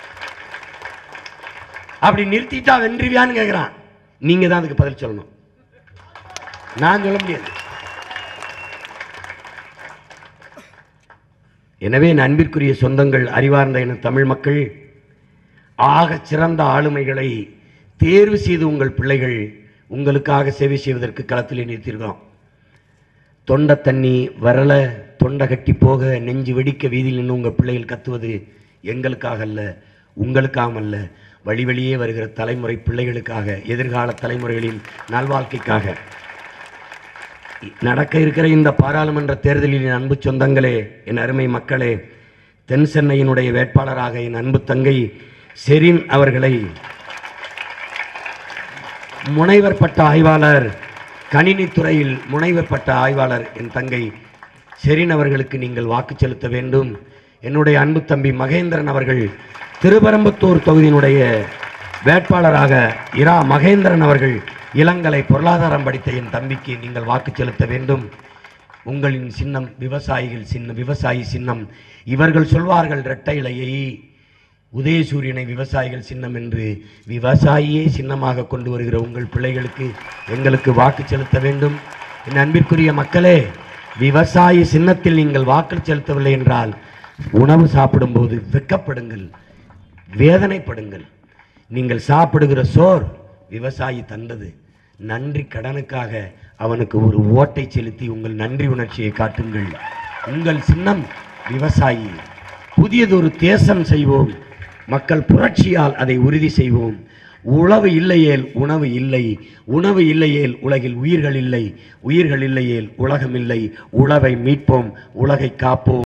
[SPEAKER 1] அப்படி நிறுத்திட்டா வென்றுவியான்னு கேட்கிறான் நீங்க தான் அதுக்கு பதில் சொல்லணும் நான் சொல்ல முடியாது எனவே என் அன்பிற்குரிய சொந்தங்கள் அறிவார்ந்த என தமிழ் மக்கள் ஆகச் சிறந்த ஆளுமைகளை தேர்வு செய்து உங்கள் பிள்ளைகள் உங்களுக்காக சேவை செய்வதற்கு களத்திலே நிறுத்தியிருக்கிறோம் தொண்டை தண்ணி வரல தொண்டை கட்டி போக நெஞ்சு வெடிக்க வீதியில் நின்று உங்கள் பிள்ளைகள் கத்துவது எங்களுக்காக அல்ல உங்களுக்காக அல்ல வழி வழியே வருகிற தலைமுறை பிள்ளைகளுக்காக எதிர்கால தலைமுறைகளின் நல்வாழ்க்கைக்காக நடக்க இருக்கிற இந்த பாராளுமன்ற தேர்தலில் என் அன்பு சொந்தங்களே என் அருமை மக்களே தென் சென்னையினுடைய வேட்பாளராக என் அன்பு தங்கை செரின் அவர்களை முனைவர் பட்ட ஆய்வாளர் கணினித் துறையில் முனைவர் பட்ட ஆய்வாளர் என் தங்கை செரின் அவர்களுக்கு நீங்கள் வாக்கு செலுத்த வேண்டும் என்னுடைய அன்பு தம்பி மகேந்திரன் அவர்கள் திருப்பரம்பத்தூர் தொகுதியினுடைய வேட்பாளராக இரா மகேந்திரன் அவர்கள் இளங்கலை பொருளாதாரம் படித்த என் தம்பிக்கு நீங்கள் வாக்கு செலுத்த வேண்டும் உங்களின் சின்னம் விவசாயிகள் சின்னம் விவசாயி சின்னம் இவர்கள் சொல்வார்கள் இரட்டை இலையை உதயசூரியனை விவசாயிகள் சின்னம் என்று விவசாயியே சின்னமாக கொண்டு வருகிற உங்கள் பிள்ளைகளுக்கு எங்களுக்கு வாக்கு செலுத்த வேண்டும் என் அன்பிற்குரிய மக்களே விவசாயி சின்னத்தில் நீங்கள் வாக்கு செலுத்தவில்லை என்றால் உணவு சாப்பிடும்போது வெட்கப்படுங்கள் வேதனைப்படுங்கள் நீங்கள் சாப்பிடுகிற சோர் விவசாயி தந்தது நன்றி கடனுக்காக அவனுக்கு ஒரு ஓட்டை செலுத்தி உங்கள் நன்றி உணர்ச்சியை காட்டுங்கள் உங்கள் சின்னம் விவசாயி புதியதொரு தேசம் செய்வோம் மக்கள் புரட்சியால் அதை உறுதி செய்வோம் உழவு இல்லையேல் உணவு இல்லை உணவு இல்லையேல் உலகில் உயிர்கள் இல்லை உயிர்கள் இல்லையேல் உலகம் இல்லை உழவை மீட்போம் உலகை காப்போம்